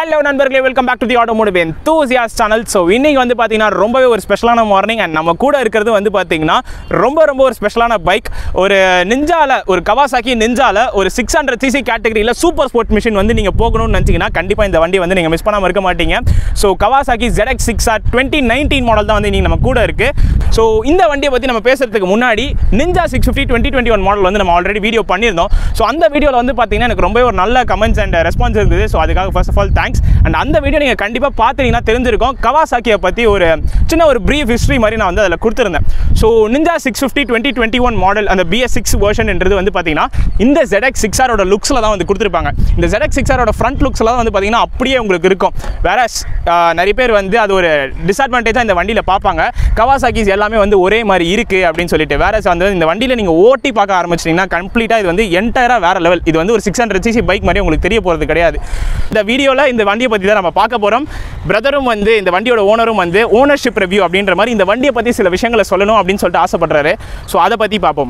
Hello நண்பர்களே welcome back to the automotive enthusiast channel so இன்னைக்கு வந்து பார்த்தீங்கன்னா ரொம்பவே ஒரு ஸ்பெஷலான மார்னிங் அண்ட் நம்ம கூட இருக்கிறது வந்து பார்த்தீங்கன்னா ரொம்ப ரொம்ப ஒரு ஸ்பெஷலான பைக் ஒரு நிஞ்சால ஒரு கவாசாக்கி நிஞ்சால ஒரு சிக்ஸ் ஹண்ட்ரட் சிசி கேட்டகரியில் சூப்பர் ஸ்போர்ட் மிஷின் வந்து நீங்கள் போகணும்னு நினச்சிங்கன்னா கண்டிப்பாக இந்த வண்டி வந்து நீங்கள் மிஸ் பண்ணாமல் இருக்க மாட்டீங்க so Kawasaki ZX six R twenty nineteen model தான் வந்து நீங்கள் நம்ம கூட இருக்குது ஸோ இந்த வண்டியை பற்றி நம்ம பேசுறதுக்கு முன்னாடி ninja six fifty twenty twenty one model வந்து நம்ம ஆல்ரெடி வீடியோ பண்ணியிருந்தோம் ஸோ அந்த வீடியோவில் வந்து பார்த்தீங்கன்னா எனக்கு ரொம்ப ஒரு நல்ல கமெண்ட்ஸ் அண்ட் ரெஸ்பான்ஸ் இருந்தது ஸோ அதுக்காக first of all thanks and அந்த வீடியோ நீங்கள் கண்டிப்பாக பார்த்தீங்கன்னா தெரிஞ்சிருக்கும் கவாசாக்கியை பற்றி ஒரு சின்ன ஒரு ப்ரீஃப் ஹிஸ்ட்ரி மாதிரி நான் வந்து அதில் கொடுத்துருந்தேன் so ninja six fifty twenty twenty one model அந்த பிஎஸ் சிக்ஸ் வெர்ஷன்ன்றது வந்து பார்த்தீங்கன்னா இந்த ZX சிக்ஸ் ஆரோட லுக்ஸில் தான் வந்து கொடுத்துருப்பாங்க இந்த ZX சிக்ஸ் ஆரோட ஃப்ரண்ட் லுக்ஸில் தான் வந்து பார்த்தீங்கன்னா அப்படியே உங்களுக்கு இருக்கும் வேற நிறைய பேர் வந்து அது ஒரு டிஸ்அட்வான்டேஜாக இந்த வண்டியில் பார்ப்பாங்க கவாசாக்கிஸ் எல்லாமே வந்து ஒரே மாதிரி இருக்குது அப்படின்னு சொல்லிட்டு வேற வந்து இந்த வண்டியில் நீங்கள் ஓட்டி பார்க்க ஆரம்பிச்சிட்டிங்கன்னா கம்ப்ளீட்டாக இது வந்து என்டையராக வேற லெவல் இது வந்து ஒரு சிக்ஸ் ஹண்ட்ரட் சிசி பைக் மாதிரி உங்களுக்கு தெரிய போகிறது கிடையாது இந்த வீடியோவில் இந்த வண்டியை பற்றி தான் நம்ம பார்க்க போகிறோம் பிரதரும் வந்து இந்த வண்டியோட ஓனரும் வந்து ஓனர்ஷிப் ரிவ்யூ அப்படின்ற மாதிரி இந்த வண்டியை பற்றி சில விஷயங்களை சொல்லணும் அப்படின்னு சொல்லிட்டு ஆசைப்படுறாரு ஸோ அதை பற்றி பார்ப்போம்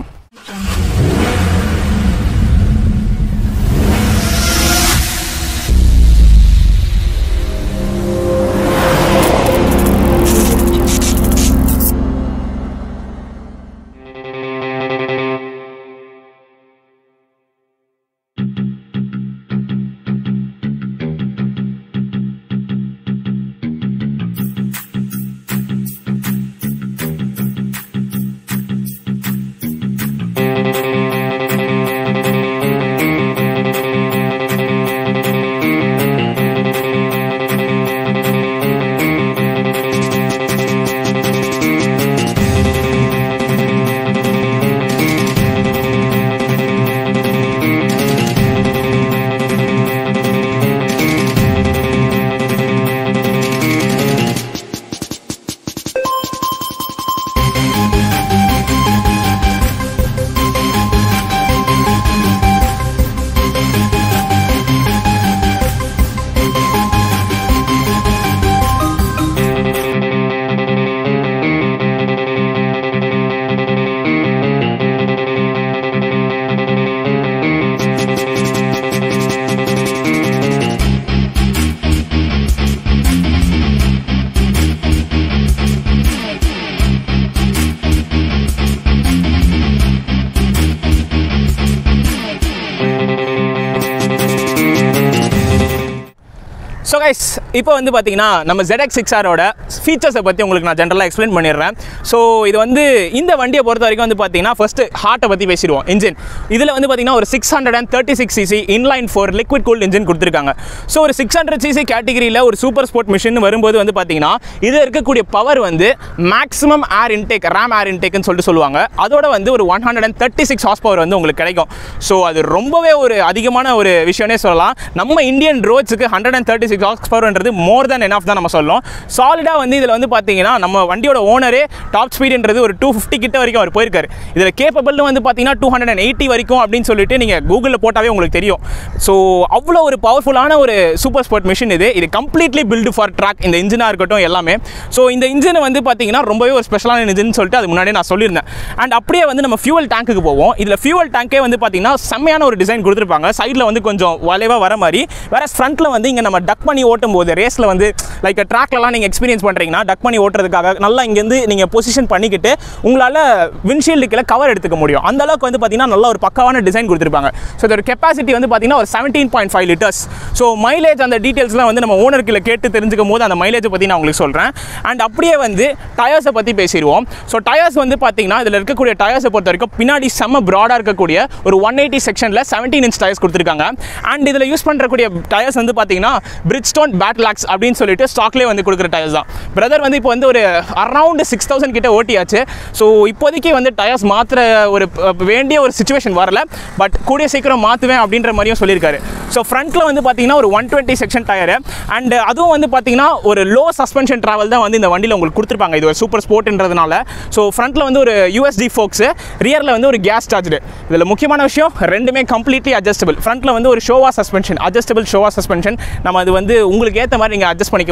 ஸோ கைஸ் இப்போ வந்து பார்த்தீங்கன்னா நம்ம ZX சிக்ஸ் ஆரோட ஃபீச்சர்ஸை பற்றி உங்களுக்கு நான் ஜென்ரலாக எக்ஸ்பிளைன் பண்ணிடுறேன் ஸோ இது வந்து இந்த வண்டியை பொறுத்த வரைக்கும் வந்து பார்த்தீங்கன்னா ஃபஸ்ட்டு ஹார்ட்டை பற்றி பேசிடுவோம் இன்ஜின் இதில் வந்து பார்த்தீங்கன்னா ஒரு six hundred and thirty six CC inline four liquid cooled engine கொடுத்துருக்காங்க ஸோ ஒரு சிக்ஸ் ஹண்ட்ரட் சிசி கேட்டகரியில் ஒரு சூப்பர் ஸ்போர்ட் மிஷின் வரும்போது வந்து பார்த்தீங்கன்னா இதில் இருக்கக்கூடிய பவர் வந்து maximum air intake ram air இன்டேக்னு சொல்லிட்டு சொல்லுவாங்க அதோட வந்து ஒரு one hundred and thirty six hours power வந்து உங்களுக்கு கிடைக்கும் ஸோ அது ரொம்பவே ஒரு அதிகமான ஒரு விஷயம்னே சொல்லலாம் நம்ம இந்தியன் ரோட்ஸுக்கு hundred and thirty six horse பவர்ன்றது மோர் தென் எனஃப் தான் நம்ம சொல்லலாம் சாலிடாக வந்து இதில் வந்து பார்த்தீங்கன்னா நம்ம வண்டியோட ஓனரே டாப் ஸ்பீடுன்றது ஒரு டூ ஃபிஃப்டி கிட்ட வரைக்கும் அவர் போயிருக்காரு இதில் கேப்பபிள் வந்து பார்த்தீங்கன்னா டூ ஹண்ட்ரட் அண்ட் எயிட்டி வரைக்கும் அப்படின்னு சொல்லிட்டு நீங்கள் கூகுளில் போட்டாவே உங்களுக்கு தெரியும் ஸோ அவ்வளோ ஒரு பவர்ஃபுல்லான ஒரு சூப்பர் ஸ்போர்ட் மிஷின் இது இது கம்ப்ளீட்லி பில்டு ஃபார் ட்ராக் இந்த இன்ஜினாக இருக்கட்டும் எல்லாமே ஸோ இந்த இன்ஜினை வந்து பார்த்தீங்கன்னா ரொம்பவே ஒரு ஸ்பெஷலான இன்ஜின் சொல்லிட்டு அது முன்னாடியே நான் சொல்லியிருந்தேன் அண்ட் அப்படியே வந்து நம்ம ஃபியூவல் டேங்க்குக்கு போவோம் இதில் ஃபியூவல் டேங்கே வந்து பார்த்தீங்கன்னா செம்மையான ஒரு டிசைன் கொடுத்துருப்பாங்க சைடில் வந்து கொஞ்சம் வளைவாக வர மாதிரி வேற ஃப்ரண்ட்டில் வந்து இங்கே நம்ம டக் பண்ணி ஓட்டும் போது ரேஸில் வந்து லைக் ட்ராக்லலாம் நீங்கள் எக்ஸ்பீரியன்ஸ் பண்ணுறீங்கன்னா டக் பண்ணி ஓட்டுறதுக்காக நல்லா இங்கேருந்து நீங்கள் பொசிஷன் பண்ணிக்கிட்டு உங்களால் விண்ட்ஷீல்டு கீழே கவர் எடுத்துக்க முடியும் அந்த அளவுக்கு வந்து பார்த்தீங்கன்னா நல்ல ஒரு பக்காவான டிசைன் கொடுத்துருப்பாங்க ஸோ இதோட கெப்பாசிட்டி வந்து பார்த்தீங்கன்னா ஒரு seventeen point five litres so mileage அந்த டீட்டெயில்ஸ்லாம் வந்து நம்ம ஓனர் கீழே கேட்டு தெரிஞ்சுக்கும் போது அந்த மைலேஜை பற்றி நான் உங்களுக்கு சொல்கிறேன் அண்ட் அப்படியே வந்து டயர்ஸை பற்றி பேசிடுவோம் ஸோ டயர்ஸ் வந்து பார்த்தீங்கன்னா இதில் இருக்கக்கூடிய டயர்ஸை பொறுத்த வரைக்கும் பின்னாடி செம்ம ப்ராடாக இருக்கக்கூடிய ஒரு ஒன் எயிட்டி செக்ஷனில் செவன்டீன் இன்ச் டயர்ஸ் கொடுத்துருக்காங்க அண்ட் இதில் யூஸ் பண்ணுறக்கூடிய டயர்ஸ் வந்து பார்த்தீங்கன்னா பிரிட்ஜ்டோன் பேட்லாக்ஸ் அப்படின்னு சொல்லிட்டு ஸ்டாக்லேயே வந்து கொடுக்குற டயர்ஸ் தான் பிரதர் வந்து இப்போ வந்து ஒரு அரௌண்ட் சிக்ஸ் தௌசண்ட் கிட்ட ஓட்டியாச்சு ஸோ இப்போதைக்கு வந்து டயர்ஸ் மாற்றுற ஒரு அஹ், வேண்டிய ஒரு சுச்சுவேஷன் வரல பட் கூடிய சீக்கிரம் மாற்றுவேன் அப்படின்ற மாதிரியும் சொல்லியிருக்காரு ஸோ ஃப்ரண்ட்டில் வந்து பார்த்தீங்கன்னா ஒரு one twenty section tyre and அதுவும் வந்து பார்த்தீங்கன்னா ஒரு லோ சஸ்பென்ஷன் ட்ராவல் தான் வந்து இந்த வண்டியில் உங்களுக்கு கொடுத்துருப்பாங்க இது ஒரு சூப்பர் ஸ்போர்ட்ன்றதுனால ஸோ ஃப்ரண்ட்டில் வந்து ஒரு யூஎஸ்டி ஃபோக்ஸு ரியரில் வந்து ஒரு கேஸ் சார்ஜ்டு இதில் முக்கியமான விஷயம் ரெண்டுமே கம்ப்ளீட்லி அட்ஜஸ்டபிள் ஃப்ரண்ட்டில் வந்து ஒரு Showa suspension adjustable Showa suspension நம்ம அது வந்து உங்களுக்கு ஏற்ற மாதிரி நீங்கள் அட்ஜஸ்ட் பண்ணிக்க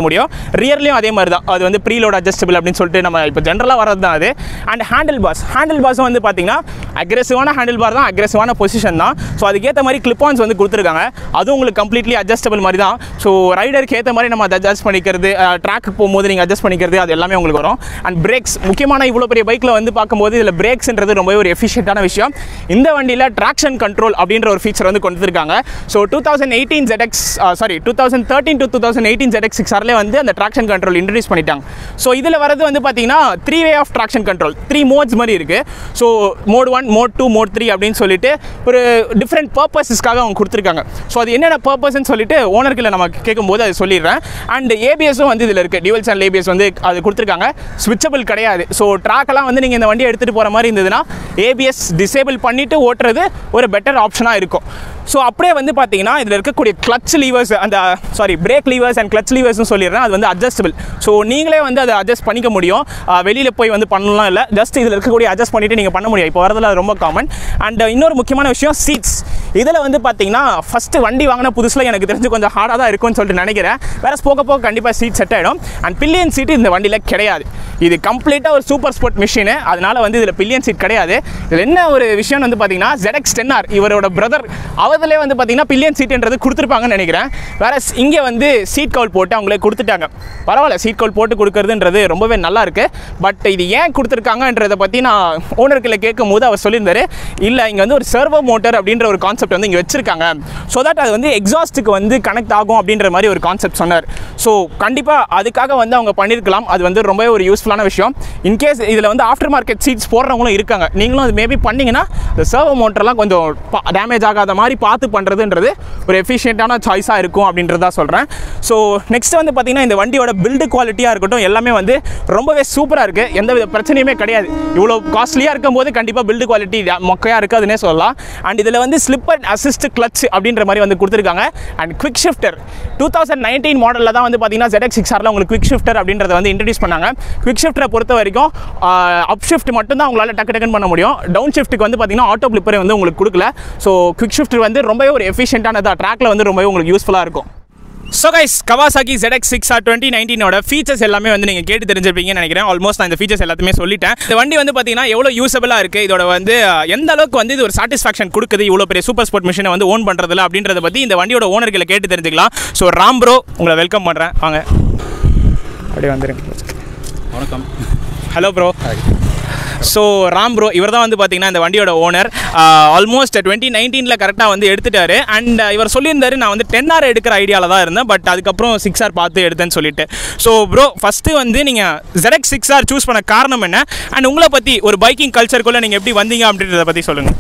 முடியும் ரியர்லையும் அதே மாதிரி தான் அது வந்து ப்ரீலோட் அட்ஜஸ்டபிள் அப்படின்னு சொல்லிட்டு நம்ம இப்போ ஜென்ரலாக வரது தான் அது அண்ட் ஹேண்டில் பாஸ் ஹேண்டில் பாஸும் வந்து பார்த்தீங்கன்னா அக்ரெசிவான ஹேண்டில் பார் தான் அக்ரெசிவான பொசிஷன் தான் ஸோ அதுக்கேற்ற மாதிரி கிளிப் ஆன்ஸ் வந்து கொடுத்துருக்காங்க அதுவும் உங்களுக்கு கம்ப்ளீட்லி அட்ஜஸ்டபிள் மாதிரி தான் ஸோ ரைடருக்கு ஏற்ற மாதிரி நம்ம அதை அட்ஜஸ்ட் பண்ணிக்கிறது ட்ராக் போகும்போது நீங்கள் அட்ஜஸ்ட் பண்ணிக்கிறது அது எல்லாமே உங்களுக்கு வரும் அண்ட் பிரேக்ஸ் முக்கியமான இவ்வளோ பெரிய பைக்கில் வந்து பார்க்கும்போது இதில் பிரேக்ஸ்ன்றது ரொம்பவே ஒரு எஃபிஷியண்டான விஷயம் இந்த வண்டியில் ட்ராக்ஷன் கண்ட்ரோல் அப்படின்ற ஒரு ஃபீச்சர் வந்து கொண்டு வந்திருக்காங்க so two thousand eighteen ZX sorry two thousand thirteen to two thousand eighteen ZX six ஆர்லேயே வந்து அந்த ட்ராக்ஷன் கண்ட்ரோல் இன்ட்ரடியூஸ் பண்ணிட்டாங்க ஸோ இதில் வரது வந்து பார்த்தீங்கன்னா three way of traction control three modes மாதிரி இருக்குது so mode one mode two mode three அப்படின்னு சொல்லிட்டு ஒரு டிஃப்ரெண்ட் பர்பஸஸ்க்காக அவங்க கொடுத்துருக்காங்க ஸோ அது என்னென்ன பர்பஸ்ன்னு சொல்லிட்டு ஓனர்கில் நம்ம கேட்கும்போது அது சொல்லிடுறேன் அண்ட் ஏபிஎஸும் வந்து இதில் இருக்குது டியூவல் சேனல் ஏபிஎஸ் வந்து அது கொடுத்துருக்காங்க ஸ்விட்சபிள் கிடையாது ஸோ ட்ராக்கெல்லாம் வந்து நீங்கள் இந்த வண்டியை எடுத்துகிட்டு போகிற மாதிரி இருந்ததுன்னா ஏபிஎஸ் டிசேபிள் பண்ணிவிட்டு ஓட்டுறது ஒரு பெட்டர் ஆப்ஷனாக இருக்கும் ஸோ அப்படியே வந்து பார்த்தீங்கன்னா இதில் இருக்கக்கூடிய கிளச் லீவர்ஸ் அந்த sorry brake levers and clutch லீவர்ஸ்னு சொல்லிடுறேன் அது வந்து அட்ஜஸ்டபிள் ஸோ நீங்களே வந்து அதை அட்ஜஸ்ட் பண்ணிக்க முடியும் வெளியில் போய் வந்து பண்ணலாம் இல்லை ஜஸ்ட் இதில் இருக்கக்கூடிய அட்ஜஸ்ட் பண்ணிவிட்டு நீங்கள் பண்ண முடியும் இப்போ வரதில் அது ரொம்ப காமன் அண்ட் இன்னொரு முக்கியமான விஷயம் சீட்ஸ் இதில் வந்து பார்த்தீங்கன்னா ஃபஸ்ட்டு வண்டி வாங்கின புதுசில் எனக்கு தெரிஞ்சு கொஞ்சம் ஹார்டாக தான் இருக்கும்னு சொல்லிட்டு நினைக்கிறேன் வேறு போக போக கண்டிப்பாக சீட் செட் ஆகிடும் அண்ட் பில்லியன் சீட் இந்த வண்டியில் கிடையாது இது கம்ப்ளீட்டாக ஒரு சூப்பர் ஸ்போர்ட் மிஷினு அதனால் வந்து இதில் பில்லியன் சீட் கிடையாது இதில் என்ன ஒரு விஷயம் வந்து பார்த்தீங்கன்னா ZX டென்ஆர் இவரோட பிரதர் அவதிலே வந்து பார்த்தீங்கன்னா பில்லியன் சீட்டுன்றது கொடுத்துருப்பாங்கன்னு நினைக்கிறேன் வேற இங்கே வந்து சீட் கவுல் போட்டு அவங்களே கொடுத்துட்டாங்க பரவாயில்ல சீட் கவுல் போட்டு கொடுக்கறதுன்றது ரொம்பவே நல்லா இருக்கு பட் இது ஏன் கொடுத்துருக்காங்கன்றதை பற்றி நான் ஓனர்கிட்ட கேட்கும் போது அவர் சொல்லியிருந்தாரு இல்லை இங்கே வந்து ஒரு சர்வோ மோட்டர் அப்படின்ற ஒரு கான்செப்ட் வந்து இங்கே வச்சிருக்காங்க ஸோ தட் அது வந்து எக்ஸாஸ்ட்டுக்கு வந்து கனெக்ட் ஆகும் அப்படின்ற மாதிரி ஒரு கான்செப்ட் சொன்னார் ஸோ கண்டிப்பாக அதுக்காக வந்து அவங்க பண்ணியிருக்கலாம் அது வந்து ரொம்பவே ஒரு யூஸ்ஃபுல்லான விஷயம் இன்கேஸ் இதில் வந்து ஆஃப்டர் மார்க்கெட் சீட்ஸ் போடுறவங்களும் இருக்காங்க நீங்களும் அது மேபி பண்ணீங்கன்னா இந்த சர்வோ மோட்டர்லாம் கொஞ்சம் டேமேஜ் ஆகாத மாதிரி பார்த்து பண்ணுறதுன்றது ஒரு எஃபிஷியண்ட்டான சாய்ஸாக இருக்கும் அப்படின்றதா சொல்கிறேன் ஸோ நெக்ஸ்ட் வந்து பார்த்தீங்கன்னா இந்த வண்டியோட பில்டு குவாலிட்டியாக இருக்கட்டும் எல்லாமே வந்து ரொம்பவே சூப்பராக இருக்குது எந்த வித பிரச்சனையுமே கிடையாது இவ்வளோ காஸ்ட்லியாக இருக்கும்போது கண்டிப்பாக பில்டு குவாலிட்டி மொக்கையாக இருக்காதுன்னே சொல்லலாம் அண்ட் இதில் வந்து ஸ்லிப் அண்ட் அசிஸ்ட் கிளச் அப்படின்ற மாதிரி வந்து கொடுத்துருக்காங்க and quick shifter two thousand nineteen மாடலில் தான் வந்து பார்த்தீங்கன்னா ZX சிக்ஸ் ஆரில் உங்களுக்கு குவிக் ஷிஃப்டர் அப்படின்றத வந்து இன்ட்ரடியூஸ் பண்ணாங்க குவிக் ஷிஃப்டரை பொறுத்த வரைக்கும் அப் ஷிஃப்ட் மட்டும் தான் உங்களால் டக்கு டக்குன்னு பண்ண முடியும் டவுன் ஷிஃப்ட்டுக்கு வந்து பார்த்தீங்கன்னா ஆட்டோ பிளிப்பரை வந்து உங்களுக்கு கொடுக்கல ஸோ குவிக் ஷிஃப்டர் வந்து ரொம்பவே ஒரு எஃபிஷியண்டானதாக ட்ராக்ல வந்து ரொம்பவே உங்களுக்கு யூஸ்ஃபுல்லாக இருக்கும் so guys Kawasaki ZX six R twenty நைன்டீனோட ஃபீச்சர்ஸ் எல்லாமே வந்து நீங்கள் கேட்டு தெரிஞ்சிருப்பீங்கன்னு நினைக்கிறேன் ஆல்மோஸ்ட் நான் இந்த ஃபீச்சர்ஸ் எல்லாத்தையுமே சொல்லிட்டேன் இந்த வண்டி வந்து பார்த்தீங்கன்னா எவ்வளோ யூஸபிளாக இருக்குது இதோட வந்து அஹ், எந்த அளவுக்கு வந்து இது ஒரு சாட்டிஸ்ஃபேக்ஷன் கொடுக்குது இவ்வளோ பெரிய சூப்பர் ஸ்போர்ட் மிஷினை வந்து ஓன் பண்ணுறதுல அப்படின்றத பற்றி இந்த வண்டியோட ஓனர்களை கேட்டு தெரிஞ்சுக்கலாம் ஸோ ராம் ப்ரோ உங்களை வெல்கம் பண்ணுறேன் வாங்க அப்படியே வந்துருங்க வணக்கம் hello bro so Ram bro இவர் தான் வந்து பார்த்தீங்கன்னா இந்த வண்டியோட ஓனர் ஆல்மோஸ்ட் டுவெண்ட்டி நைன்டீனில் கரெக்டாக வந்து எடுத்துட்டாரு அண்ட் இவர் சொல்லியிருந்தாரு நான் வந்து டென் ஆர் எடுக்கிற ஐடியாவில் தான் இருந்தேன் பட் அதுக்கப்புறம் சிக்ஸ் ஆர் பார்த்து எடுத்தேன்னு சொல்லிட்டு ஸோ ப்ரோ ஃபஸ்ட்டு வந்து நீங்கள் ZX சிக்ஸ் ஆர் சூஸ் பண்ண காரணம் என்ன அண்ட் உங்களை பற்றி ஒரு பைக்கிங் கல்ச்சருக்குள்ளே நீங்கள் எப்படி வந்தீங்க அப்படின்றத பற்றி சொல்லுங்கள்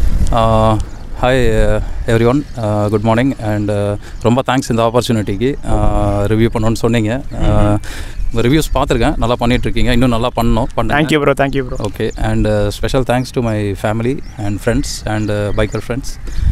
hi everyone good morning and ரொம்ப தேங்க்ஸ் இந்த ஆப்பர்ச்சுனிட்டிக்கு ரிவ்யூ பண்ணணும்னு சொன்னீங்க ரிவ்யூஸ் பார்த்துருக்கேன் நல்லா பண்ணிகிட்ருக்கீங்க இன்னும் நல்லா பண்ணணும் பண்ணேன் thank you bro thank you bro okay and special thanks to my family and friends and biker friends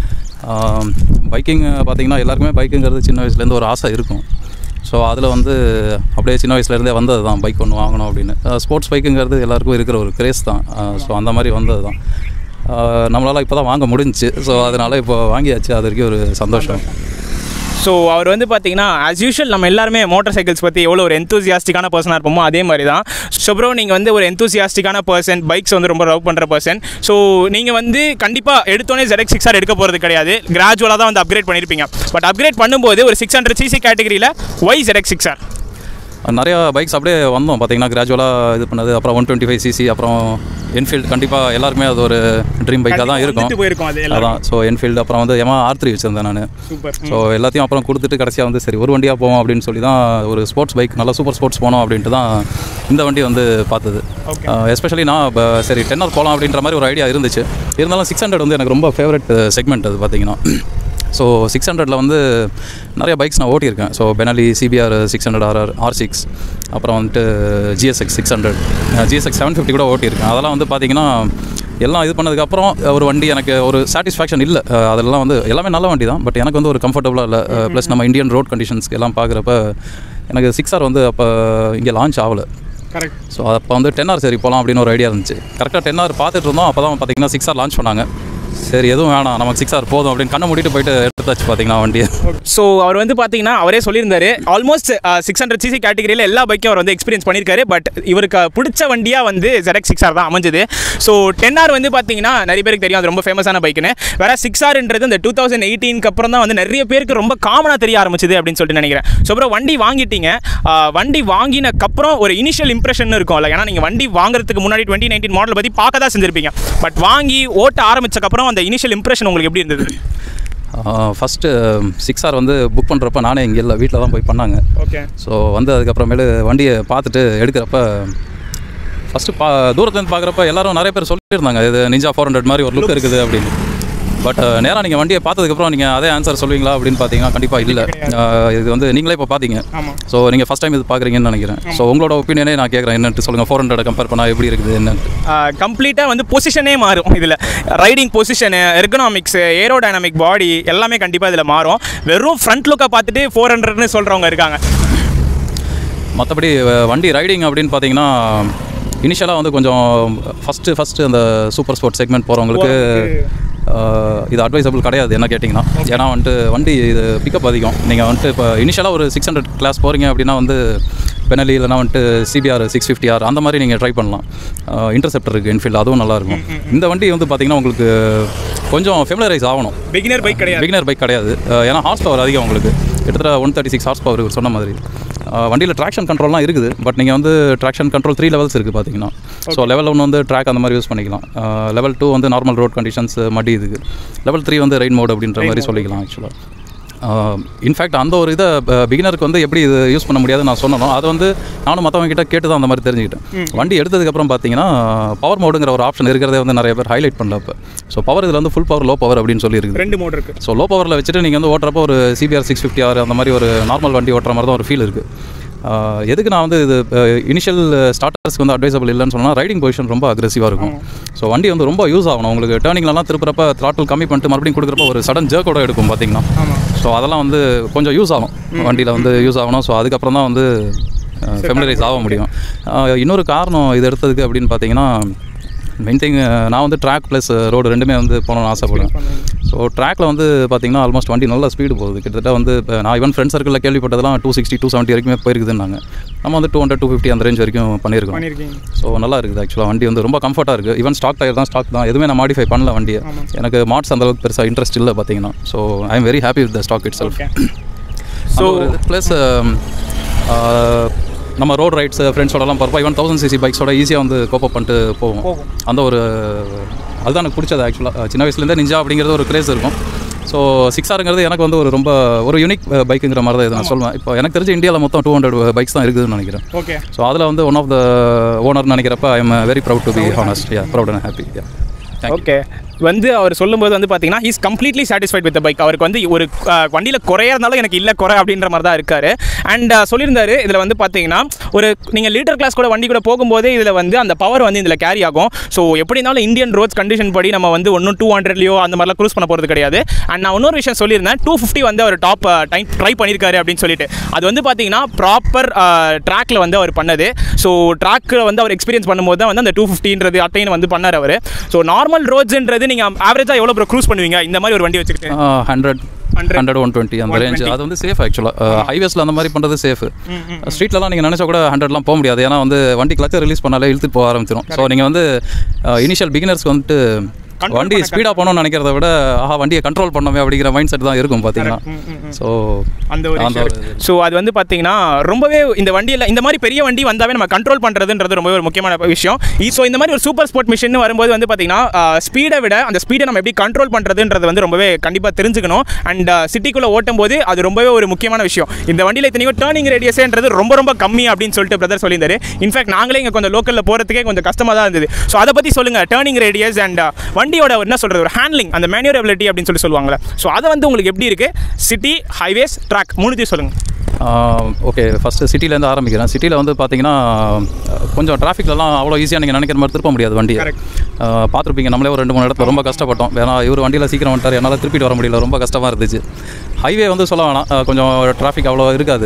biking பார்த்தீங்கன்னா எல்லாருக்குமே பைக்குங்கிறது சின்ன வயசுலேருந்து ஒரு ஆசை இருக்கும் ஸோ அதில் வந்து அப்படியே சின்ன வயசுலேருந்தே வந்தது தான் பைக் ஒன்று வாங்கணும் அப்படின்னு ஸ்போர்ட்ஸ் பைக்குங்கிறது எல்லாருக்கும் இருக்கிற ஒரு கிரேஸ் தான் ஸோ அந்த மாதிரி வந்தது தான் நம்மளால் இப்போ தான் வாங்க முடிஞ்சுச்சு ஸோ அதனால் இப்போ வாங்கியாச்சு அது வரைக்கும் ஒரு சந்தோஷம் ஸோ அவர் வந்து பார்த்தீங்கன்னா ஆஸ் யூஷுவல் நம்ம எல்லாருமே மோட்டார் சைக்கிள்ஸ் பற்றி எவ்வளோ ஒரு எந்தூசியாஸ்டிக்கான பர்சனாக இருப்போமோ அதே மாதிரி தான் ஸோ ப்ரோ நீங்கள் வந்து ஒரு எந்தூசியாஸ்டிக்கான பர்சன் பைக்ஸ் வந்து ரொம்ப லவ் பண்ணுற பர்சன் ஸோ நீங்கள் வந்து கண்டிப்பாக எடுத்தோடனே ZX சிக்ஸ் ஆர் எடுக்க போகிறது கிடையாது கிராஜுவலாக தான் வந்து அப்கிரேட் பண்ணியிருப்பீங்க பட் அப்கிரேட் பண்ணும்போது ஒரு சிக்ஸ் ஹண்ட்ரட் சிசி கேட்டகரியில் ஒய் ZX சிக்ஸ் ஆர் நிறையா பைக்ஸ் அப்படியே வந்தோம் பார்த்தீங்கன்னா கிராஜுவலாக இது பண்ணது அப்புறம் ஒன் டுவெண்ட்டி ஃபைவ் சிசி அப்புறம் என்ஃபீல்டு கண்டிப்பாக எல்லாருக்குமே அது ஒரு ட்ரீம் பைக்காக தான் இருக்கும் வந்துட்டு போயிருக்கும் அது எல்லாரும். அதான் ஸோ என்ஃபீல்டு அப்புறம் வந்து எமா ஆர் த்ரீ வச்சுருந்தேன் நான் சூப்பர் ஸோ எல்லாத்தையும் அப்புறம் கொடுத்துட்டு கடைசியாக வந்து சரி ஒரு வண்டியாக போவோம் அப்படின்னு சொல்லி தான் ஒரு ஸ்போர்ட்ஸ் பைக் நல்லா சூப்பர் ஸ்போர்ட்ஸ் போனோம் அப்படின்ட்டு தான் இந்த வண்டி வந்து பார்த்தது எஸ்பெஷலி நான் இப்போ சரி டென்னர் போகலாம் அப்படின்ற மாதிரி ஒரு ஐடியா இருந்துச்சு இருந்தாலும் சிக்ஸ் ஹண்ட்ரட் வந்து எனக்கு ரொம்ப ஃபேவரட் செக்மெண்ட் அது பார்த்தீங்கன்னா ஸோ சிக்ஸ் ஹண்ட்ரடில் வந்து நிறைய பைக்ஸ் நான் ஓட்டியிருக்கேன் so Benelli CBR six hundred RR R six அப்புறம் வந்துட்டு GSX six hundred GSX seven fifty கூட ஓட்டியிருக்கேன் அதெல்லாம் வந்து பார்த்தீங்கன்னா எல்லாம் இது பண்ணதுக்கப்புறம் ஒரு வண்டி எனக்கு ஒரு சாட்டிஸ்ஃபேக்ஷன் இல்லை அஹ் அதெல்லாம் வந்து எல்லாமே நல்ல வண்டி தான் பட் எனக்கு வந்து ஒரு கம்ஃபர்டபுளாக இல்லை ப்ளஸ் நம்ம இந்தியன் ரோட் கண்டிஷன்ஸ்க்கு எல்லாம் பார்க்குறப்ப எனக்கு சிக்ஸ் ஆர் வந்து அப்போ இங்கே லான்ச் ஆகலை கரெக்ட் ஸோ அப்போ வந்து டென் ஆர் சரி போகலாம் அப்படின்னு ஒரு ஐடியா இருந்துச்சு கரெக்டாக டென் ஆர் பார்த்துட்டு இருந்தோம் அப்போ தான் பார்த்தீங்கன்னா சிக்ஸ் ஆர் லான்ச் பண்ணாங்க சரி எதுவும் வேணாம் நமக்கு சிக்ஸ் ஆர் போதும் அப்படின்னு கண்ணை மூடிட்டு போயிட்டு எடுத்தாச்சு பார்த்தீங்கன்னா வண்டியை ஸோ அவர் வந்து பார்த்தீங்கன்னா அவரே சொல்லியிருந்தாரு ஆல்மோஸ்ட் சிக்ஸ் ஹண்ட்ரட் சிசி கேட்டகரியில் எல்லா பைக்கும் அவர் வந்து எக்ஸ்பீரியன்ஸ் பண்ணியிருக்காரு பட் இவருக்கு பிடிச்ச வண்டியாக வந்து ZX சிக்ஸ் ஆர் தான் அமைஞ்சது ஸோ டென் ஆர் வந்து பார்த்தீங்கன்னா நிறைய பேருக்கு தெரியும் அது ரொம்ப ஃபேமஸான பைக்குன்னு வேற சிக்ஸ் ஆர்ன்றது இந்த டூ தௌசண்ட் எயிட்டீனுக்கு அப்புறம் தான் வந்து நிறைய பேருக்கு ரொம்ப காமனாக தெரிய ஆரம்பிச்சது அப்படின்னு சொல்லிட்டு நினைக்கிறேன் ஸோ அப்புறம் வண்டி வாங்கிட்டீங்க ஆ, வண்டி வாங்கினக்கப்புறம் ஒரு இனிஷியல் இம்ப்ரெஷன் இருக்கும்ல ஏன்னா நீங்கள் வண்டி வாங்குறதுக்கு முன்னாடி டுவெண்ட்டி நைன்டீன் மாடல் பற்றி பார்க்க தான் செஞ்சிருப்பீங்க பட் வாங்கி ஓட்ட ஆரம்பிச்சக்கப்புறம் அந்த இனிஷியல் இம்ப்ரெஷன் உங்களுக்கு எப்படி இருந்தது ஃபஸ்ட்டு சிக்ஸ் ஆர் வந்து புக் பண்ணுறப்ப நானே இங்கே இல்லை வீட்டில் தான் போய் பண்ணாங்க ஓகே ஸோ வந்து அதுக்கப்புறமேலு வண்டியை பார்த்துட்டு எடுக்கிறப்ப ஃபஸ்ட்டு பா தூரத்துலேருந்து பார்க்குறப்ப எல்லாரும் நிறைய பேர் சொல்லியிருந்தாங்க இது நிஞ்சா ஃபோர் ஹண்ட்ரட் மாதிரி ஒரு லுக் இருக்குது அப்படின்னு பட் நேராக நீங்கள் வண்டியை பார்த்ததுக்கப்புறம் நீங்கள் அதே ஆன்சர் சொல்லுவீங்களா அப்படின்னு பார்த்தீங்கன்னா கண்டிப்பாக இல்லை இது வந்து நீங்களே இப்போ பார்த்தீங்க ஆமாம் ஸோ நீங்கள் ஃபஸ்ட் டைம் இது பார்க்குறீங்கன்னு நினைக்கிறேன் ஸோ உங்களோட ஒப்பீனியனே நான் கேட்குறேன் என்னன்ட்டு சொல்லுங்கள் ஃபோர் ஹண்ட்ரட் கம்பேர் பண்ணால் எப்படி இருக்குது என்னன்ட்டு கம்ப்ளீட்டாக வந்து பொசிஷனே மாறும் இதில் riding position ergonomics aerodynamic body எல்லாமே கண்டிப்பாக இதில் மாறும் வெறும் ஃப்ரண்ட் லுக்கை பார்த்துட்டு ஃபோர் ஹண்ட்ரட்னு சொல்கிறவங்க இருக்காங்க மற்றபடி வண்டி ரைடிங் அப்படின்னு பார்த்தீங்கன்னா இனிஷியலாக வந்து கொஞ்சம் ஃபஸ்ட்டு ஃபஸ்ட்டு அந்த சூப்பர் ஸ்போர்ட் செக்மெண்ட் போகிறவங்களுக்கு இது அட்வைசபிள் கிடையாது என்ன கேட்டிங்கன்னா ஏன்னா வந்துட்டு வண்டி இது பிக்கப் அதிகம் நீங்கள் வந்துட்டு இப்போ இனிஷியலாக ஒரு சிக்ஸ் ஹண்ட்ரட் கிளாஸ் போகிறீங்க அப்படின்னா வந்து பெனலி இல்லைனா வந்துட்டு சிபிஆர் சிக்ஸ் ஃபிஃப்டி ஆர் அந்த மாதிரி நீங்கள் ட்ரை பண்ணலாம் இன்டர்செப்டர் இருக்குது என்ஃபீல்டு அதுவும் நல்லாயிருக்கும் இந்த வண்டி வந்து பார்த்தீங்கன்னா உங்களுக்கு கொஞ்சம் ஃபெமிலரைஸ் ஆகணும் பிகினர் பைக் கிடையாது பிகினர் பைக் கிடையாது அஹ் ஏன்னா ஹார்ஸ் பவர் அதிகம் உங்களுக்கு கிட்டத்தட்ட one thirty six hours horsepower சொன்ன மாதிரி அஹ் வண்டியில் ட்ராக்ஷன் கண்ட்ரோல்லாம் இருக்குது பட் நீங்கள் வந்து ட்ராக்ஷன் கண்ட்ரோல் த்ரீ லெவல்ஸ் இருக்குது பார்த்தீங்கன்னா ஸோ லெவல் ஒன் வந்து ட்ராக் அந்த மாதிரி யூஸ் பண்ணிக்கலாம் லெவல் டூ வந்து நார்மல் ரோட் கண்டிஷன்ஸ் மடி இதுக்கு லெவல் த்ரீ வந்து ரெயின் மோட் அப்படின்ற மாதிரி சொல்லிக்கலாம் ஆக்சுவலாக இன்ஃபேக்ட் அந்த ஒரு இதை பிகினருக்கு வந்து எப்படி இது யூஸ் பண்ண முடியாதுன்னு நான் சொன்னோம் அதை வந்து நானும் மற்றவங்க கிட்ட கேட்டு தான் அந்த மாதிரி தெரிஞ்சுக்கிட்டேன் வண்டி எடுத்ததுக்கப்புறம் பார்த்தீங்கன்னா பவர் மோடுங்கிற ஒரு ஆப்ஷன் இருக்கிறதே வந்து நிறைய பேர் ஹைலைட் பண்ணல இப்போ ஸோ பவர் இதில் வந்து ஃபுல் பவர் லோ பவர் அப்படின்னு சொல்லி இருக்குது ரெண்டு மோட் இருக்குது ஸோ லோ பவரில் வச்சுட்டு நீங்கள் வந்து ஓட்டுறப்போ ஒரு சிபிஆர் சிக்ஸ் ஃபிஃப்டி ஆர் அந்த மாதிரி ஒரு நார்மல் வண்டி ஓட்டுற மாதிரி தான் ஒரு ஃபீல் இருக்குது எதுக்கு நான் வந்து இது இனிஷியல் ஸ்டார்டர்ஸ்க்கு வந்து அட்வைசபிள் இல்லைன்னு சொன்னால் ரைடிங் பொசிஷன் ரொம்ப அக்ரெசிவாக இருக்கும் ஸோ வண்டி வந்து ரொம்ப யூஸ் ஆகணும் உங்களுக்கு டேர்னிங்லலாம் திருப்புறப்ப த்ராட்டில் கம்மி பண்ணிட்டு மறுபடியும் கொடுக்குறப்ப ஒரு சடன் ஜேர்க்கோட எடுக்கும் பார்த்தீங்கன்னா ஆமாம் ஸோ அதெல்லாம் வந்து கொஞ்சம் யூஸ் ஆகும் வண்டியில் வந்து யூஸ் ஆகணும் ஸோ அதுக்கப்புறம் தான் வந்து ஃபெமிலரைஸ் ஆக முடியும் அஹ் இன்னொரு காரணம் இது எடுத்ததுக்கு அப்படின்னு பார்த்தீங்கன்னா மெயின் திங் நான் வந்து ட்ராக் ப்ளஸ் ரோடு ரெண்டுமே வந்து போகணும்னு ஆசைப்படுவேன் ஸோ ட்ராக்ல வந்து பார்த்தீங்கன்னா ஆல்மோஸ்ட் வண்டி நல்ல ஸ்பீடு போகுது கிட்டத்தட்ட வந்து இப்போ நான் ஈவன் ஃப்ரெண்ட் சர்க்கிளில் கேள்விப்பட்டதெல்லாம் டூ சிக்ஸ்டி டூ செவன்ட்டி வரைக்குமே போயிருக்குதுன்னாங்க நம்ம வந்து டூ ஹண்ட்ரட் டூ ஃபிஃப்டி அந்த ரேஞ்ச் வரைக்கும் பண்ணியிருக்கோம் பண்ணியிருக்கீங்க ஸோ நல்லா இருக்குது ஆக்சுவலாக வண்டி வந்து ரொம்ப கம்ஃபர்ட்டாக இருக்குது ஈவன் ஸ்டாக் டயர் தான் ஸ்டாக் தான் எதுவுமே நான் மாடிஃபை பண்ணல வண்டியை எனக்கு மாட்ஸ் அந்த அளவுக்கு பெருசாக இன்ட்ரெஸ்ட் இல்லை பார்த்தீங்கன்னா so I am very happy with the stock itself okay so plus நம்ம ரோட் ரைட்ஸ் ஃப்ரெண்ட்ஸோடலாம் போகிறப்ப ஈவன் தௌசண்ட் சிசி பைக்ஸோட ஈஸியாக வந்து கோப்பப் பண்ணிட்டு போவோம் போகும். அந்த ஒரு அதுதான் எனக்கு பிடிச்சது ஆக்சுவலாக சின்ன வயசுலேருந்தே நிஞ்சா அப்படிங்கிறது ஒரு கிரேஸ் இருக்கும் ஸோ சிக்ஸ் ஆருங்கிறது எனக்கு வந்து ஒரு ரொம்ப ஒரு யூனிக் பைக்குங்கிற மாதிரி தான் இது நான் சொல்லுவேன் இப்போ எனக்கு தெரிஞ்ச இந்தியாவில் மொத்தம் டூ ஹண்ட்ரட் பைக்ஸ் தான் இருக்குதுன்னு நினைக்கிறேன் ஓகே ஸோ அதில் வந்து ஒன் ஆஃப் த ஓனர் நினைக்கிறப்ப I am very proud to be honest yeah proud and happy yeah okay வந்து அவர் சொல்லும்போது வந்து பார்த்தீங்கன்னா is completely satisfied with bike அவருக்கு வந்து ஒரு வண்டியில் குறையா இருந்தாலும் எனக்கு இல்லை குறை அப்படின்ற மாதிரி தான் இருக்காரு அண்ட் சொல்லியிருந்தாரு இதில் வந்து பார்த்தீங்கன்னா ஒரு நீங்கள் லீட்டர் கிளாஸ் கூட வண்டி கூட போகும்போதே இதில் வந்து அந்த பவர் வந்து இதில் கேரி ஆகும் ஸோ எப்படி இருந்தாலும் இந்தியன் ரோட்ஸ் கண்டிஷன் படி நம்ம வந்து ஒன்றும் டூ ஹண்ட்ரட்லையோ அந்த மாதிரிலாம் க்ரூஸ் பண்ண போகிறது கிடையாது அண்ட் நான் இன்னொரு விஷயம் சொல்லியிருந்தேன் டூ ஃபிஃப்டி வந்து அவர் டாப் டைம் ட்ரை பண்ணியிருக்காரு அப்படின்னு சொல்லிட்டு அது வந்து பார்த்தீங்கன்னா ப்ராப்பர் ட்ராக்ல வந்து அவர் பண்ணது ஸோ ட்ராக்கில் வந்து அவர் எக்ஸ்பீரியன்ஸ் பண்ணும்போது தான் வந்து அந்த டூ ஃபிஃப்டின்றது அட்டைன் வந்து பண்ணார் அவர் ஸோ நார்மல் ரோட்ஸ்ன்றது நீங்கள் ஆவரேஜாக எவ்வளோ ப்ரோ க்ரூஸ் பண்ணுவீங்க இந்த மாதிரி ஒரு வண்டி வச்சுக்கிட்டு ஹண்ட்ரட் ஹண்ட்ரட் ஒன் டுவெண்ட்டி அந்த ரேஞ்ச் அது வந்து சேஃப் ஆக்சுவலாக ஹைவேஸில் அந்த மாதிரி பண்ணுறது சேஃப் ஸ்ட்ரீட்லலாம் நீங்கள் நினச்சா கூட ஹண்ட்ரட்லாம் போக முடியாது ஏன்னா வந்து வண்டி கிளச்சை ரிலீஸ் பண்ணாலே இழுத்துட்டு போக ஆரம்பிச்சிடும் ஸோ நீங்கள் வந்து இனிஷியல் பிகினர்ஸ்க்கு வந்துட்டு வண்டி ஸ்பீடாக போகணும்னு நினைக்கிறத விட ஆஹா வண்டியை கண்ட்ரோல் பண்ணவே அப்படிங்கிற மைண்ட் செட் தான் இருக்கும் பார்த்தீங்கன்னா ஸோ அந்த ஒரு அந்த ஒரு ஸோ அது வந்து பார்த்தீங்கன்னா ரொம்பவே இந்த வண்டியில் இந்த மாதிரி பெரிய வண்டி வந்தாவே நம்ம கண்ட்ரோல் பண்ணுறதுன்றது ரொம்பவே ஒரு முக்கியமான விஷயம் ஸோ இந்த மாதிரி ஒரு சூப்பர் ஸ்போர்ட் மிஷின் வரும்போது வந்து பார்த்தீங்கன்னா ஸ்பீடை விட அந்த ஸ்பீடை நம்ம எப்படி கண்ட்ரோல் பண்ணுறதுன்றது வந்து ரொம்பவே கண்டிப்பாக தெரிஞ்சுக்கணும் அண்ட் சிட்டிக்குள்ளே ஓட்டும் போது அது ரொம்பவே ஒரு முக்கியமான விஷயம் இந்த வண்டியில் இத்தனைக்கும் டேர்னிங் ரேடியஸ்ன்றது ரொம்ப ரொம்ப கம்மி அப்படின்னு சொல்லிட்டு பிரதர் சொல்லியிருந்தாரு இன்ஃபேக்ட் நாங்களே இங்கே கொஞ்சம் லோக்கலில் போகிறதுக்கே கொஞ்சம் கஷ்டமாக தான் இருந்தது ஸோ அதை பற்றி சொல்லுங்கள் டேர்னிங் ரேடியஸ் அண்ட் வண்டியோட என்ன சொல்கிறது ஒரு ஹேண்ட்லிங் அந்த மேனுவரபிலிட்டி அப்படின்னு சொல்லி சொல்லுவாங்கல்ல ஸோ அதை வந்து உங்களுக்கு எப்படி இருக்குது சிட்டி ஹைவேஸ் ட்ராக் மூணுத்தையும் சொல்லுங்கள் ஓகே ஃபஸ்ட்டு சிட்டிலேருந்து ஆரம்பிக்கிறேன் சிட்டியில் வந்து பார்த்தீங்கன்னா அஹ், கொஞ்சம் டிராஃபிக்லலாம் அவ்வளோ ஈஸியாக நீங்கள் நினைக்கிற மாதிரி திருப்ப முடியாது வண்டியை Correct. அஹ், பார்த்துருப்பீங்க நம்மளே ஒரு ரெண்டு மூணு இடத்துல ரொம்ப கஷ்டப்பட்டோம் வேணா இவர் வண்டியில் சீக்கிரம் வந்துட்டார் என்னால் திருப்பிட்டு வர முடியல ரொம்ப கஷ்டமாக இருந்துச்சு ஹைவே வந்து சொல்ல வேணாம் அஹ், கொஞ்சம் டிராஃபிக் அவ்வளோ இருக்காது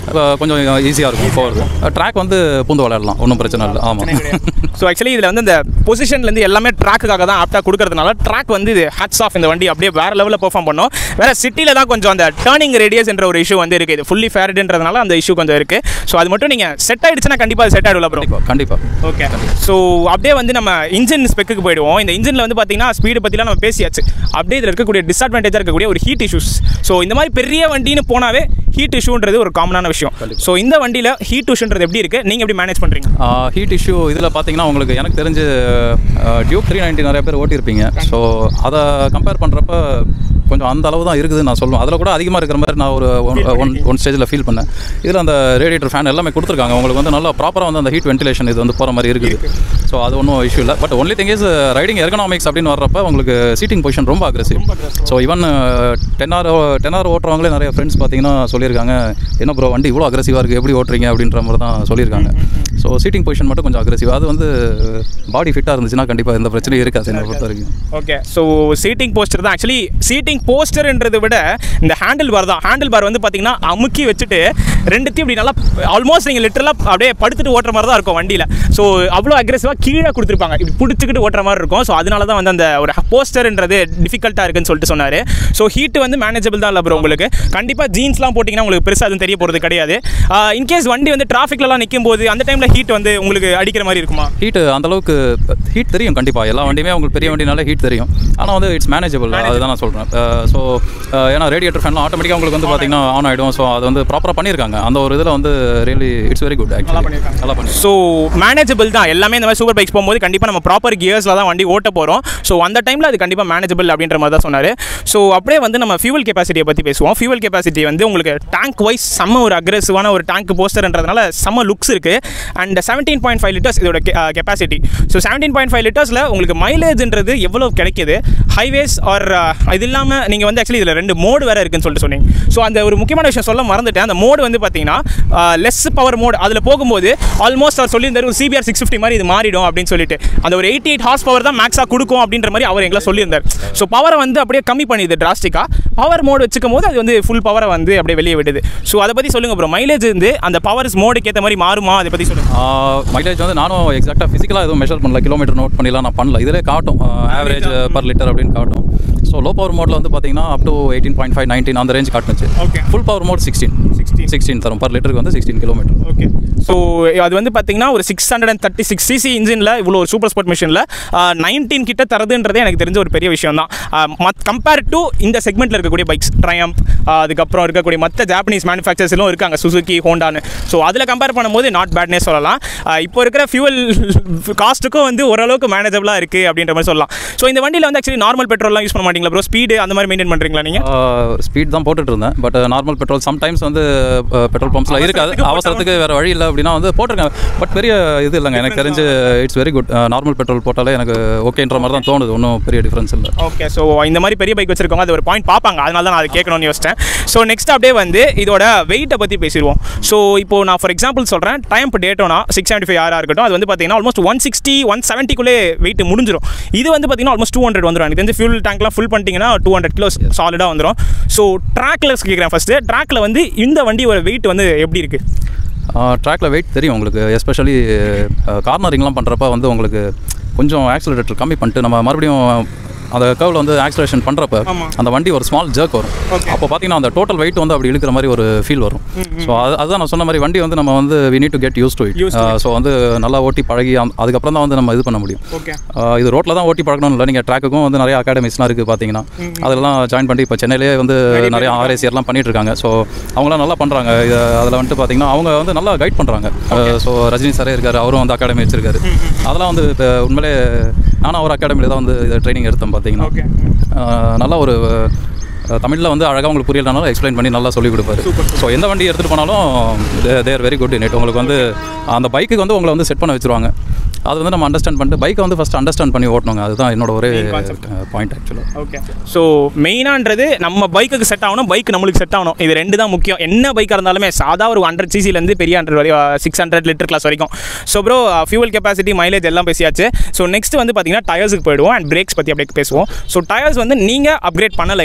கொஞ்சம் ஈஸியாக இருக்கும் போகிறது ட்ராக் வந்து பூந்து விளையாடலாம் ஒன்றும் பிரச்சனை இல்லை ஆமாம் ஸோ ஆக்சுவலி இதில் வந்து இந்த பொசிஷன்லேருந்து எல்லாமே ட்ராக்குக்காக தான் ஆப்டாக கொடுக்கறதுனால ட்ராக் வந்து இது ஹேட்ஸ் ஆஃப் இந்த வண்டி அப்படியே வேறு லெவலில் பெர்ஃபார்ம் பண்ணும் வேறு சிட்டியில் தான் கொஞ்சம் அந்த டேர்னிங் ரேடியஸ் என்ற ஒரு இஷ்யூ வந்து இருக்குது இது ஃபுல்லி ஃபேரட்ன்றதுனால அந்த இஷ்யூ கொஞ்சம் இருக்குது ஸோ அது மட்டும் நீங்கள் செட் ஆயிடுச்சுன்னா கண்டிப்பாக அது செட் ஆகிடும்ல ப்ரோ கண்டிப்பாக கண்டிப்பாக ஓகே ஸோ அப்படியே வந்து நம்ம இன்ஜின் ஸ்பெக்குக்கு போயிடுவோம் இந்த இன்ஜினில் வந்து பார்த்தீங்கன்னா ஸ்பீடு பற்றிலாம் நம்ம பேசியாச்சு அப்படியே இதில் இருக்கக்கூடிய டிஸ்அட்வான்டேஜாக இருக்கக்கூடிய ஒரு ஹீட் இஷ்யூஸ் ஸோ இந்த மாதிரி பெரிய வண்டின்னு போனாவே ஹீட் இஷ்யூன்றது ஒரு காமனான விஷயம் ஸோ இந்த வண்டியில் ஹீட் இஷ்யூன்றது எப்படி இருக்குது நீங்கள் எப்படி மேனேஜ் பண்ணுறீங்க ஹீட் இஷ்யூ இதில் பார்த்தீங்கன்னா உங்களுக்கு எனக்கு தெரிஞ்சு டியூப் த்ரீ நைன்ட்டி நிறைய பேர் ஓட்டியிருப்பீங்க ஸோ அதை கம்பேர் பண்ணுறப்ப கொஞ்சம் அந்த அளவு தான் இருக்குதுன்னு நான் சொல்லுவேன் அதில் கூட அதிகமாக இருக்கிற மாதிரி நான் ஒரு ஒன் ஒன் ஸ்டேஜில் ஃபீல் பண்ணேன் இதில் அந்த ரேடியேட்டர் ஃபேன் எல்லாமே கொடுத்துருக்காங்க உங்களுக்கு வந்து நல்லா ப்ராப்பராக வந்து அந்த ஹீட் வென்டிலேஷன் இது வந்து போகிற மாதிரி இருக்குது ஸோ அது ஒன்றும் இஷ்யூ இல்லை but only thing is riding ergonomics அப்படின்னு வர்றப்ப உங்களுக்கு சீட்டிங் பொசிஷன் ரொம்ப aggressive so even ten hour ten hour ஓட்டுறவங்களே நிறைய ஃப்ரெண்ட்ஸ் பார்த்தீங்கன்னா சொல்லியிருக்காங்க என்ன ப்ரோ வண்டி இவ்வளோ அக்ரெசிவாக இருக்குது எப்படி ஓட்டுறீங்க அப்படின்ற மாதிரி தான் சொல்லியிருக்காங்க ஸோ சீட்டிங் பொசிஷன் மட்டும் கொஞ்சம் அக்ரெசிவ் அது வந்து பாடி ஃபிட்டாக இருந்துச்சுன்னா கண்டிப்பாக எந்த பிரச்சனையும் இருக்காது என்னை பொறுத்த வரைக்கும் ஓகே ஸோ சீட்டிங் போஸ்டர் தான் ஆக்சுவலி சீட்டிங் போஸ்டர்ன்றதை விட இந்த ஹேண்டில் பார் தான் ஹேண்டில் பார் வந்து பார்த்தீங்கன்னா அமுக்கி வச்சுட்டு ரெண்டுத்தையும் இப்படி நல்லா ஆல்மோஸ்ட் நீங்கள் லிட்டரலாக அப்படியே படுத்துட்டு ஓட்டுற மாதிரி தான் இருக்கும் வண்டியில் ஸோ அவ்வளோ அக்ரெசிவாக கீழே கொடுத்துருப்பாங்க இப்படி பிடிச்சிக்கிட்டு ஓட்டுற மாதிரி இருக்கும் ஸோ அதனால தான் வந்து அந்த ஒரு போஸ்டர்ன்றது டிஃபிகல்ட்டாக இருக்குன்னு சொல்லிட்டு சொன்னார் ஸோ ஹீட் வந்து மேனேஜபிள் தான் இல்லை ப்ரோ உங்களுக்கு கண்டிப்பாக ஜீன்ஸ்லாம் போட்டிங்கன்னா உங்களுக்கு பெருசாக அதுவும் தெரிய போகிறது கிடையாது இன்கேஸ் வண்டி வந்து டிராஃபிக்லலாம் நிற்கும் போது அந்த டைமில் ஹீட் வந்து உங்களுக்கு அடிக்கிற மாதிரி இருக்குமா ஹீட் அந்த அளவுக்கு ஹீட் தெரியும் கண்டிப்பாக எல்லா வண்டியுமே உங்களுக்கு பெரிய வண்டினால ஹீட் தெரியும் ஆனால் வந்து இட்ஸ் மேனேஜபிள் அதுதான் நான் சொல்கிறேன் ஸோ ஏன்னா ரேடியேட்டர் ஃபேன்லாம் ஆட்டோமேட்டிக்காக உங்களுக்கு வந்து பார்த்தீங்கன்னா ஆன் ஆகிடும் ஸோ அது வந்து ப்ராப்பராக பண்ணியிருக்காங்க அந்த ஒரு இதில் வந்து really it's very good actually நல்லா பண்ணி ஸோ மேனேஜபிள் தான் எல்லாமே இந்த மாதிரி சூப்பர் பைக்ஸ் போகும்போது கண்டிப்பாக நம்ம ப்ராப்பர் கியர்ஸில் தான் வண்டி ஓட்ட போகிறோம் ஸோ அந்த டைமில் அது கண்டிப்பாக மேனேஜபிள் அப்படின்ற மாதிரி தான் சொன்னார் ஸோ அப்படியே வந்து நம்ம ஃபியூவல் கெப்பாசிட்டியை பற்றி பேசுவோம் ஃபியூவல் கெப்பாசிட்டி வந்து உங்களுக்கு டேங்க் வைஸ் செம்ம ஒரு அக்ரெசிவான ஒரு டேங்க் போஸ்டர்ன்றதுனால செம்ம லுக்ஸ் இருக்குது and seventeen point five litres இதோட capacity so seventeen point five லிட்டர்ஸில் உங்களுக்கு மைலேஜ்ன்றது எவ்வளோ கிடைக்குது ஹைவேஸ் ஆர் இது இல்லாமல் நீங்கள் வந்து ஆக்சுவலி இதில் ரெண்டு மோடு வேறு இருக்குன்னு சொல்லிட்டு சொன்னீங்க ஸோ அந்த ஒரு முக்கியமான விஷயம் சொல்ல மறந்துட்டேன் அந்த மோடு வந்து பார்த்தீங்கன்னா லெஸ் பவர் மோட் அதில் போகும்போது ஆல்மோஸ்ட் அவர் சொல்லியிருந்தாரு ஒரு சிபிஆர் சிக்ஸ் ஃபிஃப்டி மாதிரி இது மாறிடும் அப்படின்னு சொல்லிட்டு அந்த ஒரு எயிட்டி எயிட் ஹார்ஸ் பவர் தான் மேக்ஸாக கொடுக்கும் அப்படின்ற மாதிரி அவர் எங்களை சொல்லியிருந்தார் ஸோ பவரை வந்து அப்படியே கம்மி பண்ணிது டிராஸ்டிக்காக பவர் மோடு வச்சுக்கும் போது அது வந்து ஃபுல் பவரை வந்து அப்படியே வெளியே விடுது ஸோ அதை பற்றி சொல்லுங்கள் ப்ரோ மைலேஜ் வந்து அந்த பவர்ஸ் மோடுக்கு ஏற்ற மாதிரி மாறுமா அதை பற்றி சொல்லுங்கள் மைலேஜ் வந்து நானும் எக்ஸாக்டாக ஃபிசிக்கலாக எதுவும் மெஷர் பண்ணல கிலோமீட்டர் நோட் பண்ணிலாம் நான் பண்ணல இதிலே காட்டும் ஆவரேஜ் பர் லிட்டர் அப்படின்னு காட்டும் ஸோ லோ பவர் மோடில் வந்து பார்த்தீங்கன்னா up to eighteen point five nineteen அந்த ரேஞ்ச் காட்டுச்சு Okay. Full power mode sixteen 16. Sixteen தரும் பர் லிட்டருக்கு வந்து சிக்ஸ்டீன் கிலோமீட்டர் ஓகே ஸோ அது வந்து பார்த்தீங்கன்னா ஒரு six hundred and thirty six CC இன்ஜினில் இவ்வளோ ஒரு சூப்பர் ஸ்போர்ட் மிஷினில் நைன்டீன் கிட்ட தரதுன்றதே எனக்கு தெரிஞ்ச ஒரு பெரிய விஷயம் தான் மத் கம்பேர் டு இந்த செக்மெண்ட்டில் இருக்கக்கூடிய பைக்ஸ் ட்ரையம்ப் அதுக்கப்புறம் இருக்கக்கூடிய மற்ற ஜாப்பனீஸ் மேனுஃபேக்சர்ஸ்லாம் இருக்காங்க சுசுகி ஹோண்டான்னு ஸோ அதில் கம்பேர் பண்ணும்போது நாட் பேட்னே சொல்லலாம் ஆஹ் இப்போ இருக்கிற ஃபியூவல் காஸ்ட்டுக்கும் வந்து ஓரளவுக்கு மேனேஜபிளாக இருக்குது அப்படின்ற மாதிரி சொல்லலாம் ஸோ இந்த வண்டியில் வந்து ஆக்சுவலி நார்மல் பெட்ரோல்லாம் யூஸ் பண்ண மாட்டீங்களா ப்ரோ ஸ்பீடு அந்த மாதிரி மெயின்டைன் பண்ணுறீங்களா நீங்கள் ஸ்பீட் தான் போட்டுட்டு இருந்தேன் பட் நார்மல் பெட்ரோல் சம்டைம்ஸ் வந்து பெட்ரோல் பம்ப்ஸில் இருக்காது அவசரத்துக்கு அவசரத்துக்கு வேறு வழி இல்லை அப்படின்னா வந்து போட்டிருக்கேன் பட் பெரிய இது இல்லைங்க எனக்கு தெரிஞ்சு it's very good normal petrol போட்டாலே எனக்கு ஓகேன்ற மாதிரி தான் தோணுது ஒன்றும் பெரிய டிஃப்ரென்ஸ் இல்லை ஓகே ஸோ இந்த மாதிரி பெரிய பைக் வச்சிருக்கவங்க அது ஒரு பாயிண்ட் பார்ப்பாங்க அதனால தான் நான் அது கேட்கணும்னு யோசிச்சேன் ஸோ நெக்ஸ்ட் அப்படியே வந்து இதோட வெயிட்டை பற்றி பேசிடுவோம் ஸோ இப்போ நான் ஃபார் எக்ஸாம்பிள் சொல்கிறேன் time Daytona six seventy five ஆராக இருக்கட்டும் அது வந்து பார்த்தீங்கன்னா ஆல்மோஸ்ட் ஒன் சிக்ஸ்டி ஒன் செவன்ட்டிக்குள்ளே வெயிட் முடிஞ்சிடும் இது வந்து பார்த்தீங்கன்னா ஆல்மோஸ்ட் டூ ஹண்ட்ரட் வந்துடும் எனக்கு தெரிஞ்சு ஃபியூல் டேங்க்லாம் ஃபுல் பண்ணிட்டீங்கன்னா டூ ஹண்ட்ரட் கிலோஸ் சாலிடாக வந்துடும் ஸோ ட்ராக்ல கேட்குறேன் ஃபஸ்ட்டு ட்ராக்ல வந்து இந்த வண்டியோட வெயிட் வந்து எப்படி இருக்குது ட்ராக்ல வெயிட் தெரியும் உங்களுக்கு எஸ்பெஷலி கார்னரிங்லாம் பண்ணுறப்ப வந்து உங்களுக்கு கொஞ்சம் ஆக்சிலரேட்டர் கம்மி பண்ணிட்டு நம்ம மறுபடியும் அந்த கர்வில் வந்து ஆக்சிலேஷன் பண்ணுறப்ப ஆமா. அந்த வண்டி ஒரு ஸ்மால் ஜர்க் வரும் Okay. அப்போ பார்த்தீங்கன்னா அந்த டோட்டல் வெயிட் வந்து அப்படி இழுக்கிற மாதிரி ஒரு ஃபீல் வரும் ஸோ அது அதுதான் நான் சொன்ன மாதிரி வண்டி வந்து நம்ம வந்து we need to get use to it Used to so வந்து நல்லா ஓட்டி பழகி அந்த- அதுக்கப்புறம் தான் வந்து நம்ம இது பண்ண முடியும் ஓகே ஆஹ் இது ரோட்டில் தான் ஓட்டி பழக்கணும் இல்லை நீங்கள் ட்ராக்குக்கும் வந்து நிறைய அகாடமிஸ்லாம் இருக்குது பார்த்தீங்கன்னா அதெல்லாம் ஜாயின் பண்ணி இப்போ சென்னையிலே வந்து நிறைய ஆர்ஏசியர்லாம் பண்ணிட்டு இருக்காங்க ஸோ அவங்களாம் நல்லா பண்ணுறாங்க அதில் வந்துட்டு பார்த்தீங்கன்னா அவங்க வந்து நல்லா கைட் பண்ணுறாங்க ஸோ ரஜினி சாரே இருக்காரு அவரும் வந்து அகாடமி வச்சிருக்காரு அதெல்லாம் வந்து இப்போ உண்மையிலே நானும் அவர் அகாடமியில் தான் வந்து இதை ட்ரைனிங் எடுத்தேன் பார்த்தீங்கன்னா ஓகே ஆஹ் நல்லா ஒரு தமிழில் வந்து அழகாக உங்களுக்கு புரியலனாலும் எக்ஸ்பிளைன் பண்ணி நல்லா சொல்லிக் கொடுப்பாரு ஸோ எந்த வண்டி எடுத்துகிட்டு போனாலும் they're very good in it உங்களுக்கு வந்து அந்த பைக்குக்கு வந்து உங்களை வந்து செட் பண்ண வச்சிருவாங்க அது வந்து நம்ம அண்டர்ஸ்டாண்ட் பண்ணிட்டு பைக்கை வந்து ஃபஸ்ட் அண்டர்ஸ்டாண்ட் பண்ணி ஓட்டணுங்க அதுதான் என்னோட ஒரே பாயிண்ட் ஆக்சுவலாக ஓகே ஸோ மெயினான்றது நம்ம பைக்குக்கு செட் ஆகணும் பைக் நம்மளுக்கு செட் ஆகணும் இது ரெண்டு தான் முக்கியம் என்ன பைக்காக இருந்தாலுமே சாதா ஒரு ஹண்ட்ரட் சிசிலேருந்து பெரிய ஹண்ட்ரட் வரை சிக்ஸ் ஹண்ட்ரட் லிட்டர் கிளாஸ் வரைக்கும் so bro fuel capacity mileage எல்லாம் பேசியாச்சு ஸோ நெக்ஸ்ட் வந்து பார்த்தீங்கன்னா டயர்ஸுக்கு போயிடுவோம் அண்ட் பிரேக்ஸ் பற்றி அப்படியே பேசுவோம் ஸோ டயர்ஸ் வந்து நீங்கள் அப்கிரேட் பண்ணலை இன்னும் ஸ்டாக்ல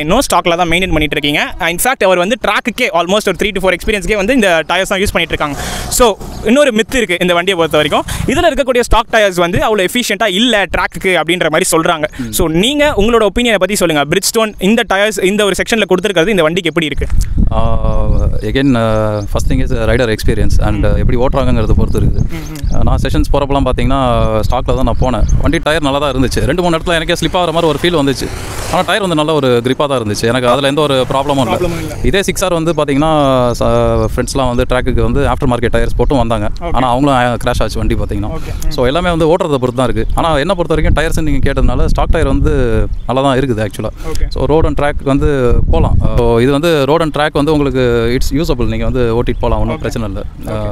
சர்க்கிளில் தான் மெயின்டைன் பண்ணிட்டு இருக்கீங்க இன்ஃபேக்ட் அவர் வந்து ட்ராக்குக்கே ஆல்மோஸ்ட் ஒரு த்ரீ டு ஃபோர் எக்ஸ்பீரியன்ஸ்க்கே வந்து இந்த டயர்ஸ் தான் யூஸ் பண்ணிட்டு இருக்காங்க ஸோ இன்னொரு மித்து இருக்குது இந்த வண்டியை பொறுத்த வரைக்கும் இதில் இருக்கக்கூடிய ஸ்டாக் டயர்ஸ் வந்து அவ்வளோ எஃபிஷியண்ட்டாக இல்லை ட்ராக்குக்கு அப்படின்ற மாதிரி சொல்கிறாங்க ஸோ நீங்கள் உங்களோட ஒப்பீனியனை பற்றி சொல்லுங்கள் பிரிட்ஜ் ஸ்டோன் இந்த டயர்ஸ் இந்த ஒரு செக்ஷனில் கொடுத்துருக்கிறது இந்த வண்டிக்கு எப்படி இருக்குது again first thing is rider experience and எப்படி ஓட்டுறாங்கிறத பொறுத்து இருக்குது Uh, நான் செஷன்ஸ் போகிறப்பலாம் பார்த்தீங்கன்னா ஸ்டாக்கில் தான் நான் போனேன் வண்டி டயர் நல்லா தான் இருந்துச்சு ரெண்டு மூணு இடத்துல எனக்கே ஸ்லிப் ஆகிற மாதிரி ஒரு ஃபீல் வந்துச்சு ஆனால் டயர் வந்து நல்ல ஒரு கிரிப்பாக தான் இருந்துச்சு எனக்கு அதில் எந்த ஒரு ப்ராப்ளமும் இல்லை இதே சிக்ஸ் ஆர் வந்து பார்த்தீங்கன்னா ஃப்ரெண்ட்ஸ்லாம் வந்து ட்ராக்குக்கு வந்து ஆஃப்டர் மார்க்கெட் டயர்ஸ் போட்டும் வந்தாங்க ஆனால் அவங்களும் கிராஷ் ஆச்சு வண்டி பார்த்தீங்கன்னா ஸோ எல்லாமே வந்து ஓட்டுறதை பொறுத்து தான் இருக்குது ஆனால் என்ன பொறுத்த வரைக்கும் டயர்ஸ் நீங்கள் கேட்டதுனால ஸ்டாக் டயர் வந்து நல்லா தான் இருக்குது ஆக்சுவலாக Okay. So road and track வந்து போகலாம் ஸோ இது வந்து ரோட் அண்ட் ட்ராக் வந்து உங்களுக்கு இட்ஸ் யூஸபிள் நீங்கள் வந்து ஓட்டிட்டு போகலாம் ஒன்றும் பிரச்சனை இல்லை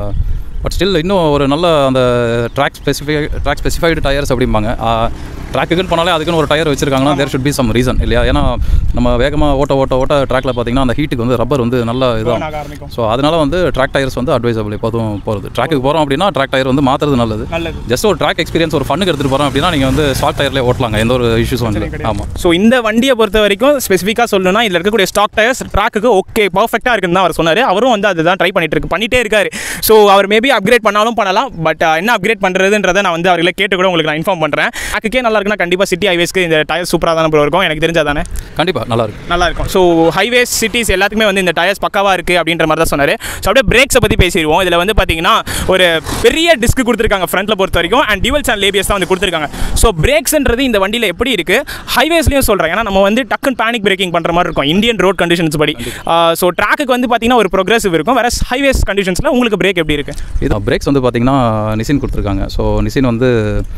பட் ஸ்டில் இன்னும் ஒரு நல்ல அந்த track specify track specified tyres அப்படிம்பாங்க ட்ராக்குக்குன்னு போனாலே அதுக்குன்னு ஒரு டயர் வச்சிருக்காங்கன்னா there should be some reason இல்லையா ஏன்னா நம்ம வேகமாக ஓட்ட ஓட்ட ஓட்ட ட்ராக்ல பார்த்தீங்கன்னா அந்த ஹீட்டுக்கு வந்து ரப்பர் வந்து நல்லா இதாகும் ஆக ஆரம்பிக்கும் ஸோ அதனால வந்து ட்ராக் டயர்ஸ் வந்து அட்வைசபிள் எப்போதும் போகிறது ட்ராக்குக்கு போகிறோம் அப்படின்னா ட்ராக் டயர் வந்து மாற்றுறது நல்லது நல்லது ஜஸ்ட் ஒரு ட்ராக் எக்ஸ்பீரியன்ஸ் ஒரு ஃபண்ணுக்கு எடுத்துகிட்டு போகிறோம் அப்படின்னா நீங்கள் வந்து ஸ்டாக் டயர்லேயே ஓட்டலாங்க எந்த ஒரு இஷ்யூஸும் இல்லை ஆமாம் ஸோ இந்த வண்டியை பொறுத்த வரைக்கும் ஸ்பெசிஃபிக்காக சொல்லணும்னா இதில் இருக்கக்கூடிய ஸ்டாக் டயர்ஸ் ட்ராக்குக்கு ஓகே பர்ஃபெக்டாக இருக்குன்னு தான் அவர் சொன்னார் அவரும் வந்து அதுதான் ட்ரை பண்ணிட்டு இருக்கு பண்ணிட்டே இருக்காரு ஸோ அவர் மேபி அப்கிரேட் பண்ணாலும் பண்ணலாம் பட் என்ன அப்கிரேட் பண்ணுறதுன்றதை நான் வந்து அவர்களை கேட்டு கூட உங்களுக்கு நான் இன்ஃபார்ம் பண்ணுறேன் ட்ராக்குக்கே நல்லா இருக்குன்னா கண்டிப்பாக சிட்டி ஹைவேஸ்க்கு இந்த டயர் சூப்பராக தானே bro இருக்கும் எனக்கு தெரிஞ்சா தானே கண்டிப்பாக நல்லா இருக்கு நல்லா இருக்கும் ஸோ ஹைவேஸ் சிட்டிஸ் எல்லாத்துக்குமே வந்து இந்த டயர்ஸ் பக்காவாக இருக்குது அப்படின்ற மாதிரி தான் சொன்னார் ஸோ அப்படியே பிரேக்ஸை பற்றி பேசிடுவோம் இதில் வந்து பார்த்தீங்கன்னா ஒரு பெரிய டிஸ்க் கொடுத்துருக்காங்க ஃப்ரண்ட்டில் பொறுத்த வரைக்கும் அண்ட் டிவல்ஸ் அண்ட் லேபியஸ் தான் வந்து கொடுத்துருக்காங்க ஸோ பிரேக்ஸ்ன்றது இந்த வண்டியில் எப்படி இருக்குது ஹைவேஸ்லையும் சொல்கிறேன் ஏன்னா நம்ம வந்து டக்குன்னு பேனிக் பிரேக்கிங் பண்ணுற மாதிரி இருக்கும் இந்தியன் ரோட் கண்டிஷன்ஸ் படி ஸோ ட்ராக்குக்கு வந்து பார்த்தீங்கன்னா ஒரு ப்ரோக்ரஸிவ் இருக்கும் வேற ஹைவேஸ் கண்டிஷன்ஸில் உங்களுக்கு பிரேக் எப்படி இருக்குது இது பிரேக்ஸ் வந்து பார்த்தீங்கன்னா நிசின் கொடுத்துருக்காங்க ஸோ நிசின் வந்து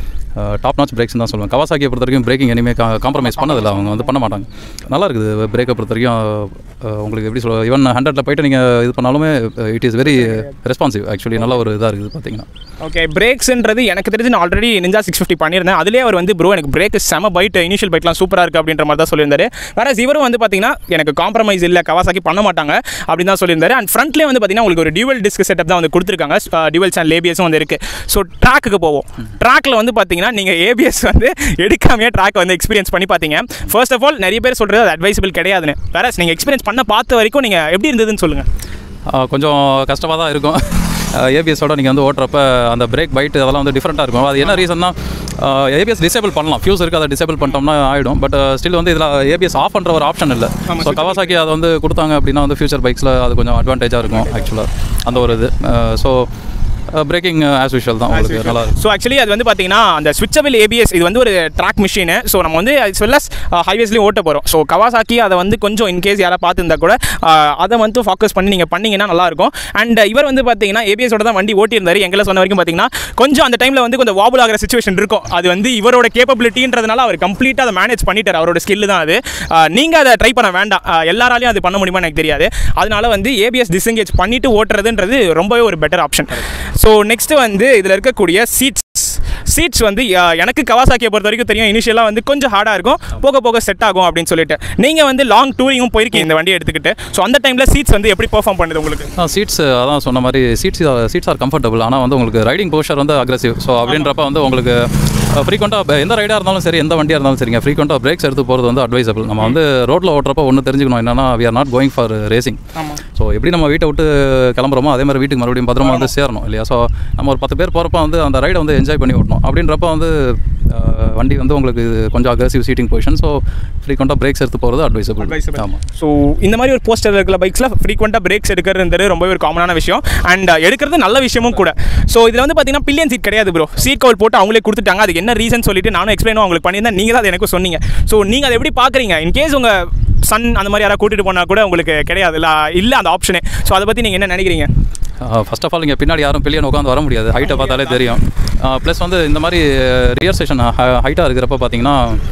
டாப் நாச் பிரேக்ஸ் தான் சொல்லுவேன் கவாசாக்கியை பொறுத்த வரைக்கும் பிரேக்கிங் இனிமேல் காம்ப்ரமைஸ் பண்ணதில்லை அவங்க வந்து பண்ண மாட்டாங்க நல்லா இருக்குது பிரேக்கை பொறுத்த வரைக்கும் அஹ், உங்களுக்கு எப்படி சொல்ல ஈவன் ஹண்ட்ரட்ல போயிட்டு நீங்கள் இது பண்ணாலுமே it is very responsive actually நல்ல ஒரு இதாக இருக்குது பார்த்தீங்கன்னா ஓகே பிரேக்ஸ்ன்றது எனக்கு தெரிஞ்சு நான் ஆல்ரெடி நிஞ்சா சிக்ஸ் ஃபிஃப்டி பண்ணியிருந்தேன் அதுலேயே அவர் வந்து ப்ரோ எனக்கு பிரேக் செம பைட் இனிஷியல் பைட்லாம் சூப்பராக இருக்குது அப்படின்ற மாதிரி தான் சொல்லியிருந்தாரு வேற இவரும் வந்து பார்த்தீங்கன்னா எனக்கு காம்ப்ரமைஸ் இல்லை கவாசாக்கி பண்ண மாட்டாங்க அப்படின்னு தான் சொல்லியிருந்தாரு அண்ட் ஃப்ரண்ட்லேயே வந்து பார்த்தீங்கன்னா உங்களுக்கு ஒரு டியூவல் டிஸ்க் செட்டப் தான் வந்து கொடுத்துருக்காங்க டியூவல் சேனல் ஏபிஎஸும் வந்து இருக்குது ஸோ ட்ராக்குக்கு போவோம் ட்ராக்கில் வந்து பார்த்தீங்கன்னா நீங்கள் ஏபிஎஸ் வந்து எடுக்காமையே ட்ராக் வந்து எக்ஸ்பீரியன்ஸ் பண்ணி பார்த்தீங்க ஃபர்ஸ்ட் ஆஃப் ஆல் நிறைய பேர் சொல்கிறது அது அட்வைசபிள் கிடையாதுன்னு வேற நீங்கள் எக்ஸ்பீரியன்ஸ் பண்ண பார்த்த வரைக்கும் நீங்கள் எப்படி இருந்ததுன்னு சொல்லுங்கள் ஆஹ் கொஞ்சம் கஷ்டமாக தான் இருக்கும் ஏபிஎஸோட நீங்கள் வந்து ஓட்டுறப்ப அந்த பிரேக் பைட்டு அதெல்லாம் வந்து டிஃப்ரெண்ட்டாக இருக்கும் அது என்ன ரீசன்னா ஏபிஎஸ் டிசேபிள் பண்ணலாம் ஃபியூஸ் இருக்குது அதை டிசேபிள் பண்ணிட்டோம்னா ஆகிடும் பட் ஸ்டில் வந்து இதில் ஏபிஎஸ் ஆஃப் பண்ணுற ஒரு ஆப்ஷன் இல்லை ஸோ கவாசாக்கி அதை வந்து கொடுத்தாங்க அப்படின்னா வந்து ஃபியூச்சர் பைக்ஸில் அது கொஞ்சம் அட்வான்டேஜாக இருக்கும் ஆக்சுவலாக அந்த ஒரு இது ஸோ பிரேக்கிங் ஆஸ் யூஷுவல் தான் உங்களுக்கு நல்லா இருக்கும் ஸோ ஆக்சுவலி அது வந்து பார்த்தீங்கன்னா அந்த ஸ்விட்சபிள் ஏபிஎஸ் இது வந்து ஒரு ட்ராக் மிஷின் ஸோ நம்ம வந்து as well as ஹைவேஸ்லேயும் ஓட்ட போகிறோம் ஸோ கவாசாக்கி அதை வந்து கொஞ்சம் இன்கேஸ் யாராவது பார்த்துருந்தா கூட ஆஹ், அதை வந்து ஃபோக்கஸ் பண்ணி நீங்கள் பண்ணீங்கன்னா நல்லாயிருக்கும் அண்ட் இவர் வந்து பார்த்தீங்கன்னா ஏபிஎஸோட தான் வண்டி ஓட்டியிருந்தாரு எங்களை சொன்ன வரைக்கும் பார்த்தீங்கன்னா கொஞ்சம் அந்த டைமில் வந்து கொஞ்சம் வாபுல் ஆகிற சுச்சுவேஷன் இருக்கும் அது வந்து இவரோட கேப்பபிலிட்டின்றதுனால அவர் கம்ப்ளீட்டாக அதை மேனேஜ் பண்ணிட்டார் அவரோட ஸ்கில் தான் அது நீங்கள் அதை ட்ரை பண்ண வேண்டாம் ஆஹ், எல்லாராலையும் அது பண்ண முடியுமா எனக்கு தெரியாது அதனால வந்து ஏபிஎஸ் டிஸ்எங்கேஜ் பண்ணிட்டு ஓட்டுறதுன்றது ரொம்பவே ஒரு பெட்டர் ஆப்ஷன் ஸோ நெக்ஸ்ட் வந்து இதில் இருக்கக்கூடிய சீட்ஸ் சீட்ஸ் வந்து அஹ், எனக்கு கவாசாக்கியை பொறுத்த வரைக்கும் தெரியும் இனிஷியலாக வந்து கொஞ்சம் ஹார்டாக இருக்கும் போக போக செட் ஆகும் அப்படின்னு சொல்லிட்டு நீங்கள் வந்து லாங் டூரிங்கும் போயிருக்கீங்க இந்த வண்டியை எடுத்துக்கிட்டு ஸோ அந்த டைமில் சீட்ஸ் வந்து எப்படி பெர்ஃபார்ம் பண்ணுது உங்களுக்கு சீட்ஸ் அதான் சொன்ன மாதிரி சீட்ஸ் சீட்ஸ் ஆர் கம்ஃபர்டபுள் ஆனால் வந்து உங்களுக்கு ரைடிங் போஷர் வந்து அக்ரெசிவ் ஸோ அப்படின்றப்ப வந்து உங்களுக்கு ஃப்ரீக்வெண்ட்டாக எந்த ரைடாக இருந்தாலும் சரி எந்த வண்டியாக இருந்தாலும் சரிங்க ஃப்ரீக்வெண்ட்டாக பிரேக்ஸ் எடுத்து போகிறது வந்து அட்வைசபிள் நம்ம வந்து ரோட்டில் ஓட்டுறப்ப ஒன்று தெரிஞ்சுக்கணும் என்னன்னா we are not going for racing ஆமாம் ஸோ எப்படி நம்ம வீட்டை விட்டு கிளம்புறோமோ அதே மாதிரி வீட்டுக்கு மறுபடியும் பத்திரமா வந்து சேரணும் இல்லையா ஸோ நம்ம ஒரு பத்து பேர் போகிறப்ப வந்து அந்த ரைடை வந்து என்ஜாய் பண்ணி ஓட்டணும் அப்படின்றப்ப வந்து அஹ், வண்டி வந்து உங்களுக்கு இது கொஞ்சம் அக்ரெசிவ் சீட்டிங் பொசிஷன் ஸோ ஃப்ரீக்வெண்ட்டாக பிரேக்ஸ் எடுத்து போகிறது அட்வைசபிள் ஆமாம் ஸோ இந்த மாதிரி ஒரு போஸ்டர் இருக்கிற பைக்ஸில் ஃப்ரீக்வெண்ட்டாக பிரேக்ஸ் எடுக்கிறதுன்றது ரொம்பவே ஒரு காமனான விஷயம் அண்ட் எடுக்கிறது நல்ல விஷயமும் கூட ஸோ இதில் வந்து பார்த்தீங்கன்னா பில்லியன் சீட் கிடையாது ப்ரோ சீட் கவர் போட்டு அவங்களே கொடுத்துட்டாங்க அதுக்கு என்ன ரீசன் சொல்லிட்டு நானும் எக்ஸ்பிளைனும் அவங்களுக்கு பண்ணியிருந்தேன் நீங்கள் தான் அது எனக்கு சொன்னீங்க ஸோ நீங்கள் அதை எப்படி பார்க்குறீங்க இன்கேஸ் உங்கள் சன் அந்த மாதிரி யாராவது கூட்டிகிட்டு போனால் கூட உங்களுக்கு கிடையாது இல்லை இல்லை அந்த ஆப்ஷனே ஸோ அதை பற்றி நீங்கள் என்ன நினைக்கிறீங்க ஃபர்ஸ்ட் ஆஃப் ஆல் இங்கே பின்னாடி யாரும் பில்லியன் உட்காந்து வர முடியாது ஹைட்டை பார்த்தாலே தெரியும் ப்ளஸ் வந்து இந்த மாதிரி ரியர் ஸ்டேஷன் ஹைட்டாக இருக்கிறப்ப பார்த்தீங்கன்னா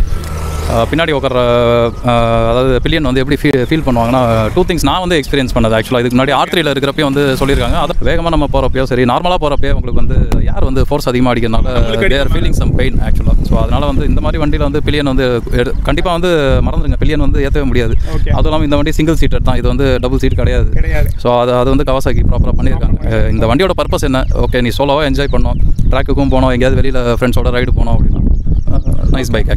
அஹ், பின்னாடி உட்கார அதாவது பில்லியன் வந்து எப்படி ஃபீல் ஃபீல் பண்ணுவாங்கன்னா டூ திங்ஸ் நான் வந்து எக்ஸ்பீரியன்ஸ் பண்ணது ஆக்சுவலாக இதுக்கு முன்னாடி ஆர்த்ரியில் இருக்கிறப்பையும் வந்து சொல்லியிருக்காங்க அது வேகமாக நம்ம போகிறப்பயோ சரி நார்மலாக போகிறப்பயே உங்களுக்கு வந்து யார் வந்து ஃபோர்ஸ் அதிகமாக அடிக்கிறதுனால தேர் ஃபீலிங் சம் பெயின் ஆக்சுவலாக ஸோ அதனால் வந்து இந்த மாதிரி வண்டியில் வந்து பில்லியன் வந்து கண்டிப்பாக வந்து மறந்துடுங்க பில்லியன் வந்து ஏற்றவே முடியாது Okay. அதுவும் இல்லாமல் இந்த வண்டி சிங்கிள் சீட்டர் தான் இது வந்து டபுள் சீட் கிடையாது கிடையாது ஸோ அது அது வந்து கவாசாக்கி ப்ராப்பராக பண்ணியிருக்காங்க அஹ் இந்த வண்டியோட பர்பஸ் என்ன ஓகே நீ சோலோவாக என்ஜாய் பண்ணோம் ட்ராக்குக்கும் போனோம் எங்கேயாவது வெளியில் ஃப்ரெண்ட்ஸோட ரைடு போனோம் அப்படின்னா நைஸ் பைக் ஆக்சுவலாக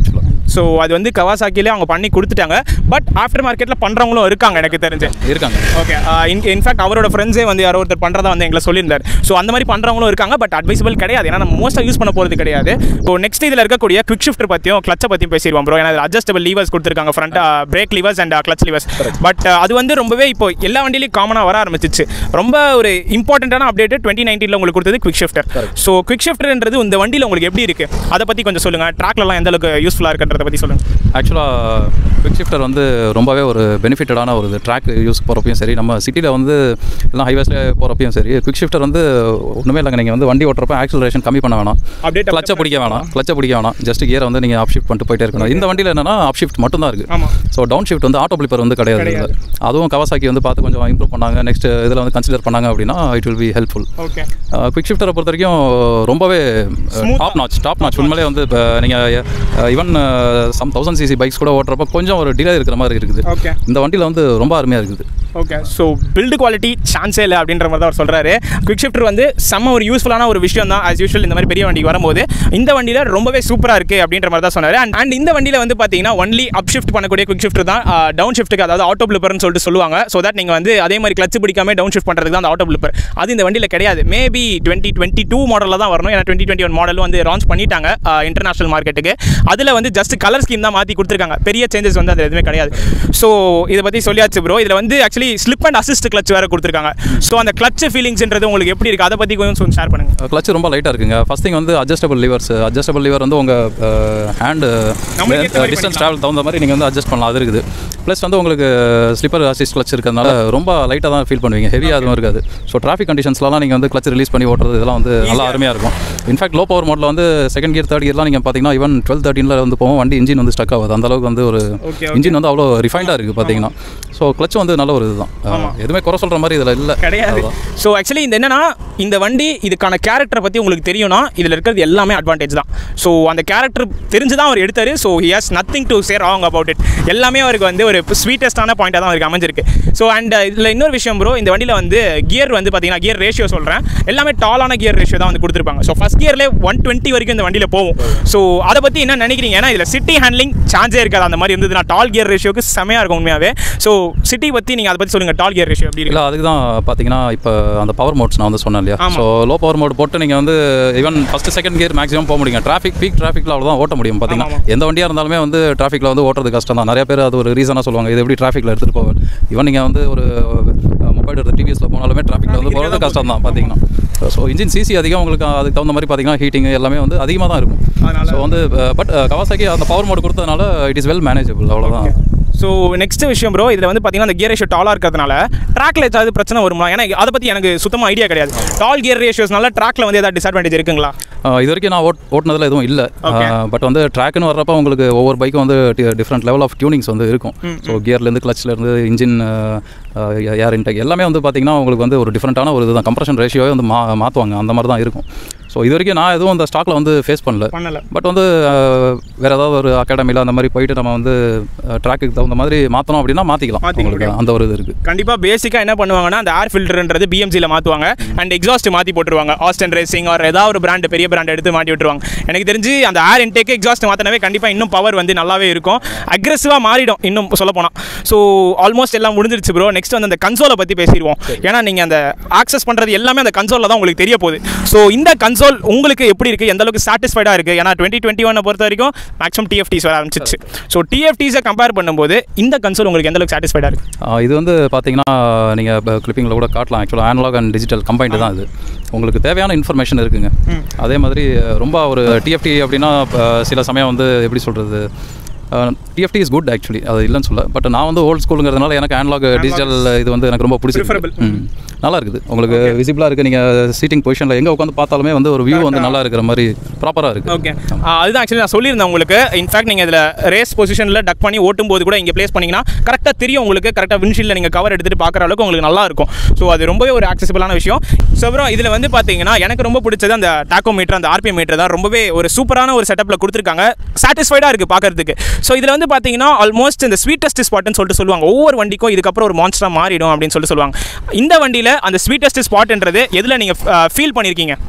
ஸோ அது வந்து கவாசாக்கிலே அவங்க பண்ணி கொடுத்துட்டாங்க பட் ஆஃப்டர் மார்க்கெட்டில் பண்ணுறவங்களும் இருக்காங்க எனக்கு தெரிஞ்சு இருக்காங்க ஓகே இன் இன்ஃபேக்ட் அவரோட ஃப்ரெண்ட்ஸே வந்து யாரோ ஒருத்தர் பண்ணுறதா வந்து எங்களை சொல்லியிருந்தார் ஸோ அந்த மாதிரி பண்ணுறவங்களும் இருக்காங்க பட் அட்வைசபிள் கிடையாது ஏன்னா நம்ம மோஸ்ட்டாக யூஸ் பண்ண போகிறது கிடையாது இப்போ நெக்ஸ்ட் இதில் இருக்கக்கூடிய குவிக் ஷிஃப்டர் பற்றியும் கிளச்சை பற்றியும் பேசிடுவோம் ப்ரோ ஏன்னா அட்ஜஸ்டபிள் லீவர்ஸ் கொடுத்துருக்காங்க front brake levers and clutch levers but அது வந்து ரொம்பவே இப்போ எல்லா வண்டியிலையும் காமனாக வர ஆரம்பிச்சிச்சு ரொம்ப ஒரு இம்பார்ட்டண்ட்டான அப்டேட் டுவெண்ட்டி நைன்டீனில் உங்களுக்கு கொடுத்தது குவிக் ஷிஃப்டர் ஸோ குவிக் ஷிஃப்டர்ன்றது இந்த வண்டியில் உங்களுக்கு எப்படி இருக்குது அதை பற்றி கொஞ்சம் சொல்லுங்கள் ட்ராக்லலாம் எந்த அளவுக்கு யூஸ்ஃபுல்லாக இருக்குன்றதை பற்றி சொல்லுங்கள் ஆக்சுவலாக குவிக் ஷிஃப்டர் வந்து ரொம்பவே ஒரு பெனிஃபிட்டடான ஒரு ட்ராக் யூஸ் போகிறப்பையும் சரி நம்ம சிட்டியில் வந்து எல்லாம் ஹைவேஸில் போகிறப்பையும் சரி குவிக் ஷிஃப்டர் வந்து ஒன்றுமே இல்லைங்க நீங்கள் வந்து வண்டி ஓட்டுறப்ப ஆக்சலரேஷன் கம்மி பண்ண வேணாம் Update கிளச்சை பிடிக்க வேணாம் கிளச்சை பிடிக்க வேணாம் ஜஸ்ட் கியரை வந்து நீங்கள் அப் ஷிஃப்ட் பண்ணிட்டு போயிட்டே இருக்கணும் இந்த வண்டியில் என்னன்னா அப் ஷிஃப்ட் மட்டும் தான் இருக்குது ஆமாம் ஸோ டவுன் ஷிஃப்ட் வந்து ஆட்டோ பிளிப்பர் வந்து கிடையாது இதுல. அதுவும் கவாசாக்கி வந்து பார்த்து கொஞ்சம் இம்ப்ரூவ் பண்ணாங்க நெக்ஸ்ட் இதில் வந்து கன்சிடர் பண்ணாங்க அப்படின்னா it will be helpful okay quick ஷிஃப்டரை பொறுத்த வரைக்கும் ரொம்பவே Smooth top notch top notch உண்மையிலே வந்து இப்போ நீங்கள் even some thousand CC bikes கூட ஓட்டுறப்ப கொஞ்சம் ஒரு டிலே இருக்கிற மாதிரி இருக்குது ஓகே இந்த வண்டியில் வந்து ரொம்ப அருமையாக இருக்குது ஓகே ஸோ பில்டு குவாலிட்டி சான்ஸே இல்லை அப்படின்ற மாதிரி தான் அவர் சொல்கிறாரு குவிக் ஷிஃப்டர் வந்து செம்ம ஒரு யூஸ்ஃபுல்லான ஒரு விஷயம் தான் ஆஸ் யூஷுவல் இந்த மாதிரி பெரிய வண்டிக்கு வரும்போது இந்த வண்டியில் ரொம்பவே சூப்பராக இருக்குது அப்படின்ற மாதிரி தான் சொன்னார் அண்ட் அண்ட் இந்த வண்டியில் வந்து பார்த்தீங்கன்னா ஒன்லி அப் ஷிஃப்ட் பண்ணக்கூடிய குவிக் ஷிஃப்ட் தான் டவுன் ஷிஃப்ட்டுக்கு அதாவது ஆட்டோ பிளிப்பர்னு சொல்லிட்டு சொல்லுவாங்க ஸோ தட் நீங்கள் வந்து அதே மாதிரி கிளச் பிடிக்காம டவுன் ஷிஃப்ட் பண்ணுறதுக்கு தான் அந்த ஆட்டோ பிளிப்பர் அது இந்த வண்டியில் கிடையாது மேபி டுவெண்ட்டி டுவெண்ட்டி டூ மாடலில் தான் வரணும் ஏன்னா டுவெண்ட்டி டுவெண்ட்டி ஒன் மாடல் வந்து லான்ச் பண்ணிட்டாங்க இன்டர்நேஷனல் மார்க்கெட்டுக்கு அதில் வந்து ஜஸ்ட் கலர் ஸ்கீம் தான் மாற்றி கொடுத்துருக்காங்க பெரிய சேஞ்சஸ் வந்து அது எதுவுமே கிடையாது ஸோ இதை பற்றி சொல்லியாச்சு ப்ரோ இதில் வந்து actually slip and assist clutch வேறு கொடுத்துருக்காங்க ஸோ அந்த கிளச் ஃபீலிங்ஸ்ன்றது உங்களுக்கு எப்படி இருக்குது அதை பற்றி கொஞ்சம் ஷேர் பண்ணுங்கள் கிளச் ரொம்ப லைட்டாக இருக்குங்க ஃபஸ்ட் திங் வந்து அட்ஜஸ்டபிள் லிவர்ஸ் அட்ஜஸ்டபிள் லிவர் வந்து உங்கள் ஹேண்டு நம்மளுக்கு ஏத்த மாதிரி டிஸ்டன்ஸ் ட்ராவல் தகுந்த மாதிரி நீங்கள் வந்து அட்ஜஸ்ட் பண்ணலாம் அது இருக்குது ப்ளஸ் வந்து உங்களுக்கு ஸ்லிப்பர் அசிஸ்ட் கிளச் இருக்கிறதுனால ரொம்ப லைட்டாக தான் ஃபீல் பண்ணுவீங்க ஹெவியாக அதுவும் இருக்காது ஸோ டிராஃபிக் கண்டிஷன்ஸ்லாம் நீங்கள் வந்து கிளச் ரிலீஸ் பண்ணி ஓட்டுறது இதெல்லாம் வந்து நல்லா அருமையாக இருக்கும் இன்ஃபேக்ட் லோ பவர் மோடில் வந்து செகண்ட் கியர் தேர்ட் கியர்லாம் நீங்கள் பார்த்தீங்கன்னா ஈவன் டுவெல் தேர்ட்டினில் வந்து போவோம் வண்டி இன்ஜின் வந்து ஸ்டக் ஆகுது அந்த அளவுக்கு வந்து ஒரு Okay, இன்ஜின் வந்து அவ்வளோ ரிஃபைண்டாக இருக்குது பார்த்தீங்கன்னா ஸோ கிளச் வந்து நல்ல ஒரு இதுதான் அஹ், எதுவுமே குறை சொல்கிற மாதிரி இதில் இல்லை கிடையாது ஸோ ஆக்சுவலி இந்த என்னன்னா இந்த வண்டி இதுக்கான கேரக்டரை பற்றி உங்களுக்கு தெரியும்னா இதில் இருக்கிறது எல்லாமே அட்வான்டேஜ் தான் ஸோ அந்த கேரக்டர் தெரிஞ்சு தான் அவர் எடுத்தார் so he has nothing to say wrong about it எல்லாமே அவருக்கு வந்து ஒரு ஸ்வீட்டஸ்டான பாயிண்டாக தான் அவருக்கு அமைஞ்சிருக்கு ஸோ அண்ட் இதில் இன்னொரு விஷயம் ப்ரோ இந்த வண்டியில் வந்து கியர் வந்து பார்த்தீங்கன்னா கியர் ரேஷியோ சொல்கிறேன் எல்லாமே டாலான கியர் ரேஷியோ தான் வந்து கொடுத்துருப்பாங்க ஸோ ஃபஸ்ட் கியர்லேயே ஒன் டுவெண்ட்டி வரைக்கும் இந்த வண்டியில் போகும் ஸோ அதை பற்றி என்ன நினைக்கிறீங்க ஏன்னா இதில் சிட்டி ஹேண்ட்லிங் சான்ஸே இருக்காது அந்த மாதிரி இருந்ததுன்னா டால் கியர் ரேஷியோக்கு செமையாக இருக்கும் உண்மையாகவே ஸோ சிட்டி பற்றி நீங்கள் அதை பற்றி சொல்லுங்கள் டால் கியர் ரேஷியோ எப்படி இருக்கு இல்லை அதுக்கு தான் பார்த்தீங்கன்னா இப்போ அந்த பவர் மோட்ஸ் நான் வந்து சொன்னேன் இல்லையா ஆமா. ஸோ லோ பவர் மோட் போட்டு நீங்கள் வந்து even first second gear maximum போக முடியும் டிராஃபிக் பீக் டிராஃபிக்கில் அவ்வளோதான் ஓட்ட முடியும் பார்த்தீங்கன்னா ஆமா, எந்த வண்டியாக இருந்தாலுமே வந்து டிராஃபிக்கில் வந்து ஓட்டுறது கஷ்டம் தான் நிறைய பேர் அது ஒரு ரீசனாக சொல்லுவாங்க இது எப்படி டிராஃபிக்கில் எடுத்துகிட்டு போவேன் ஈவன் நீங்கள் வந்து ஒரு மொபைல் எடுத்து டிவிஎஸில் போனாலுமே டிராஃபிக்கில் வந்து போகிறது கஷ்டம் தான் பார்த்தீங்கன்னா ஸோ இன்ஜின் சிசி அதிகம் உங்களுக்கு அதுக்கு தகுந்த மாதிரி பார்த்தீங்கன்னா ஹீட்டிங் எல்லாமே வந்து அதிகமாக தான் இருக்கும் அதனால- ஸோ வந்து பட் கவாசாக்கி அந்த பவர் மோட் கொடுத்ததுனால இட் இஸ் வெல் மேனேஜபிள் அவ்வளோதான் ஸோ நெக்ஸ்ட் விஷயம் ப்ரோ இதில் வந்து பார்த்தீங்கன்னா அந்த கியர் ரேஷியோ டாலாக இருக்கிறதுனால ட்ராக்ல ஏதாவது பிரச்சனை வருமா ஏன்னா அதை பற்றி எனக்கு சுத்தமாக ஐடியா கிடையாது டால் கியர் ரேஷியோஸ்னால ட்ராக்ல வந்து ஏதாவது டிஸ்அட்வான்டேஜ் இருக்குங்களா ஆஹ் இது வரைக்கும் நான் ஓட் ஓட்டினதில் எதுவும் இல்லை Okay. பட் வந்து ட்ராக்னு வர்றப்ப உங்களுக்கு ஒவ்வொரு பைக்கும் வந்து டிஃப்ரெண்ட் லெவல் ஆஃப் டியூனிங்ஸ் வந்து இருக்கும் ஸோ கியர்லேருந்து கிளச்லேருந்து இன்ஜின் ஏர் இன்டெக் எல்லாமே வந்து பார்த்தீங்கன்னா உங்களுக்கு வந்து ஒரு டிஃப்ரெண்ட்டான ஒரு இதுதான் கம்ப்ரஷன் ரேஷியோவே வந்து மா மாற்றுவாங்க அந்த மாதிரி தான் இருக்கும் ஸோ இது வரைக்கும் நான் எதுவும் அந்த ஸ்டாக்கில் வந்து ஃபேஸ் பண்ணல பண்ணல பட் வந்து ஆஹ், வேற ஏதாவது ஒரு அகாடமியில் அந்த மாதிரி போயிட்டு நம்ம வந்து ட்ராக்குக்கு தகுந்த மாதிரி மாற்றணும் அப்படின்னா மாற்றிக்கலாம் மாத்திக்க உங்களுக்கு அந்த ஒரு இது இருக்குது கண்டிப்பாக பேசிக்காக என்ன பண்ணுவாங்கன்னா அந்த ஏர் ஃபில்டர்ன்றது பிஎம்சியில் மாற்றுவாங்க அண்ட் எக்ஸாஸ்ட் மாற்றி போட்டுருவாங்க ஆஸ்டன் ரேசிங் ஆர் ஏதாவது ஒரு பிராண்ட் பெரிய பிராண்ட் எடுத்து மாட்டி விட்டுருவாங்க எனக்கு தெரிஞ்சு அந்த ஏர் இன்டேக்கு எக்ஸாஸ்ட் மாற்றினவே கண்டிப்பாக இன்னும் பவர் வந்து நல்லாவே இருக்கும் அக்ரெசிவாக மாறிடும் இன்னும் சொல்ல போனால் ஸோ ஆல்மோஸ்ட் எல்லாம் முடிஞ்சிருச்சு ப்ரோ நெக்ஸ்ட் வந்து அந்த கன்சோலை பற்றி பேசிடுவோம் ஏன்னா நீங்கள் அந்த ஆக்சஸ் பண்ணுறது எல்லாமே அந்த கன்சோலில் தான் உங்களுக்கு தெரிய போகுது ஸோ இந்த கன்சோல் உங்களுக்கு எப்படி இருக்குது எந்த அளவுக்கு சாட்டிஸ்ஃபைடாக இருக்குது ஏன்னா டுவெண்ட்டி டுவெண்ட்டி ஒன்னை பொறுத்த வரைக்கும் மேக்ஸிமம் டிஎஃப்டிஸ் வர ஆரம்பிச்சிச்சு ஸோ டிஎஃப்டிஸை கம்பேர் பண்ணும்போது இந்த கன்சோல் உங்களுக்கு எந்த அளவுக்கு சாட்டிஸ்ஃபைடாக இருக்குது ஆஹ் இது வந்து பார்த்தீங்கன்னா நீங்கள் கிளிப்பிங்கில் கூட காட்டலாம் ஆக்சுவலாக அனலாக் அண்ட் டிஜிட்டல் கம்பைன்டு தான் இது உங்களுக்கு தேவையான இன்ஃபர்மேஷன் இருக்குங்க அதே மாதிரி அஹ், ரொம்ப ஒரு டிஎஃப்டி அப்படின்னா அஹ், சில சமயம் வந்து எப்படி சொல்கிறது டிஎஃப்டி இஸ் குட் ஆக்சுவலி அது இல்லைன்னு சொல்ல பட் நான் வந்து ஓல்ட் ஸ்கூலுங்கிறதுனால எனக்கு அனலாக் டிஜிட்டல் இது வந்து எனக்கு ரொம்ப Preferable. பிடிச்சிருக்கு ம். நல்லா இருக்குது உங்களுக்கு விசிபிளாக இருக்குது நீங்கள் சீட்டிங் பொசிஷனில் எங்கே உட்காந்து பார்த்தாலுமே வந்து ஒரு வியூ வந்து நல்லா இருக்கிற மாதிரி ப்ராப்பராக இருக்குது ஓகே அதுதான் ஆக்சுவலி நான் சொல்லியிருந்தேன் உங்களுக்கு இன்ஃபேக்ட் நீங்கள் இதில் ரேஸ் பொசிஷனில் டக் பண்ணி ஓட்டும் போது கூட இங்கே ப்ளேஸ் பண்ணிங்கன்னா கரெக்டாக தெரியும் உங்களுக்கு கரெக்டாக விண்ஷீல்டில் நீங்கள் கவர் எடுத்துகிட்டு பார்க்குற அளவுக்கு உங்களுக்கு நல்லா இருக்கும் ஸோ அது ரொம்பவே ஒரு ஆக்சசிபிளான விஷயம் ஸோ அப்புறம் இதில் வந்து பார்த்தீங்கன்னா எனக்கு ரொம்ப பிடிச்சது அந்த டாக்கோ மீட்டர் அந்த ஆர்பிஎம் மீட்டர் தான் ரொம்பவே ஒரு சூப்பரான ஒரு செட்டப்பில் கொடுத்துருக்காங்க சாட்டிஸ்ஃபைடாக இருக்குது பார்க்கறதுக்கு ஸோ இதில் வந்து பார்த்தீங்கன்னா ஆல்மோஸ்ட் இந்த ஸ்வீட்டஸ்ட் ஸ்பாட்னு சொல்லிட்டு சொல்லுவாங்க ஒவ்வொரு வண்டிக்கும் இதுக்கப்புறம் ஒரு மான்ஸ்டராக மாறிடும் அப்படின்னு சொல்லிட்டு சொல்லுவாங்க இந்த வண்டியில் அந்த ஸ்வீட்டஸ்ட் ஸ்பாட்ன்றது எதில் நீங்கள் ஃபீல் பண்ணியிருக்கீங்க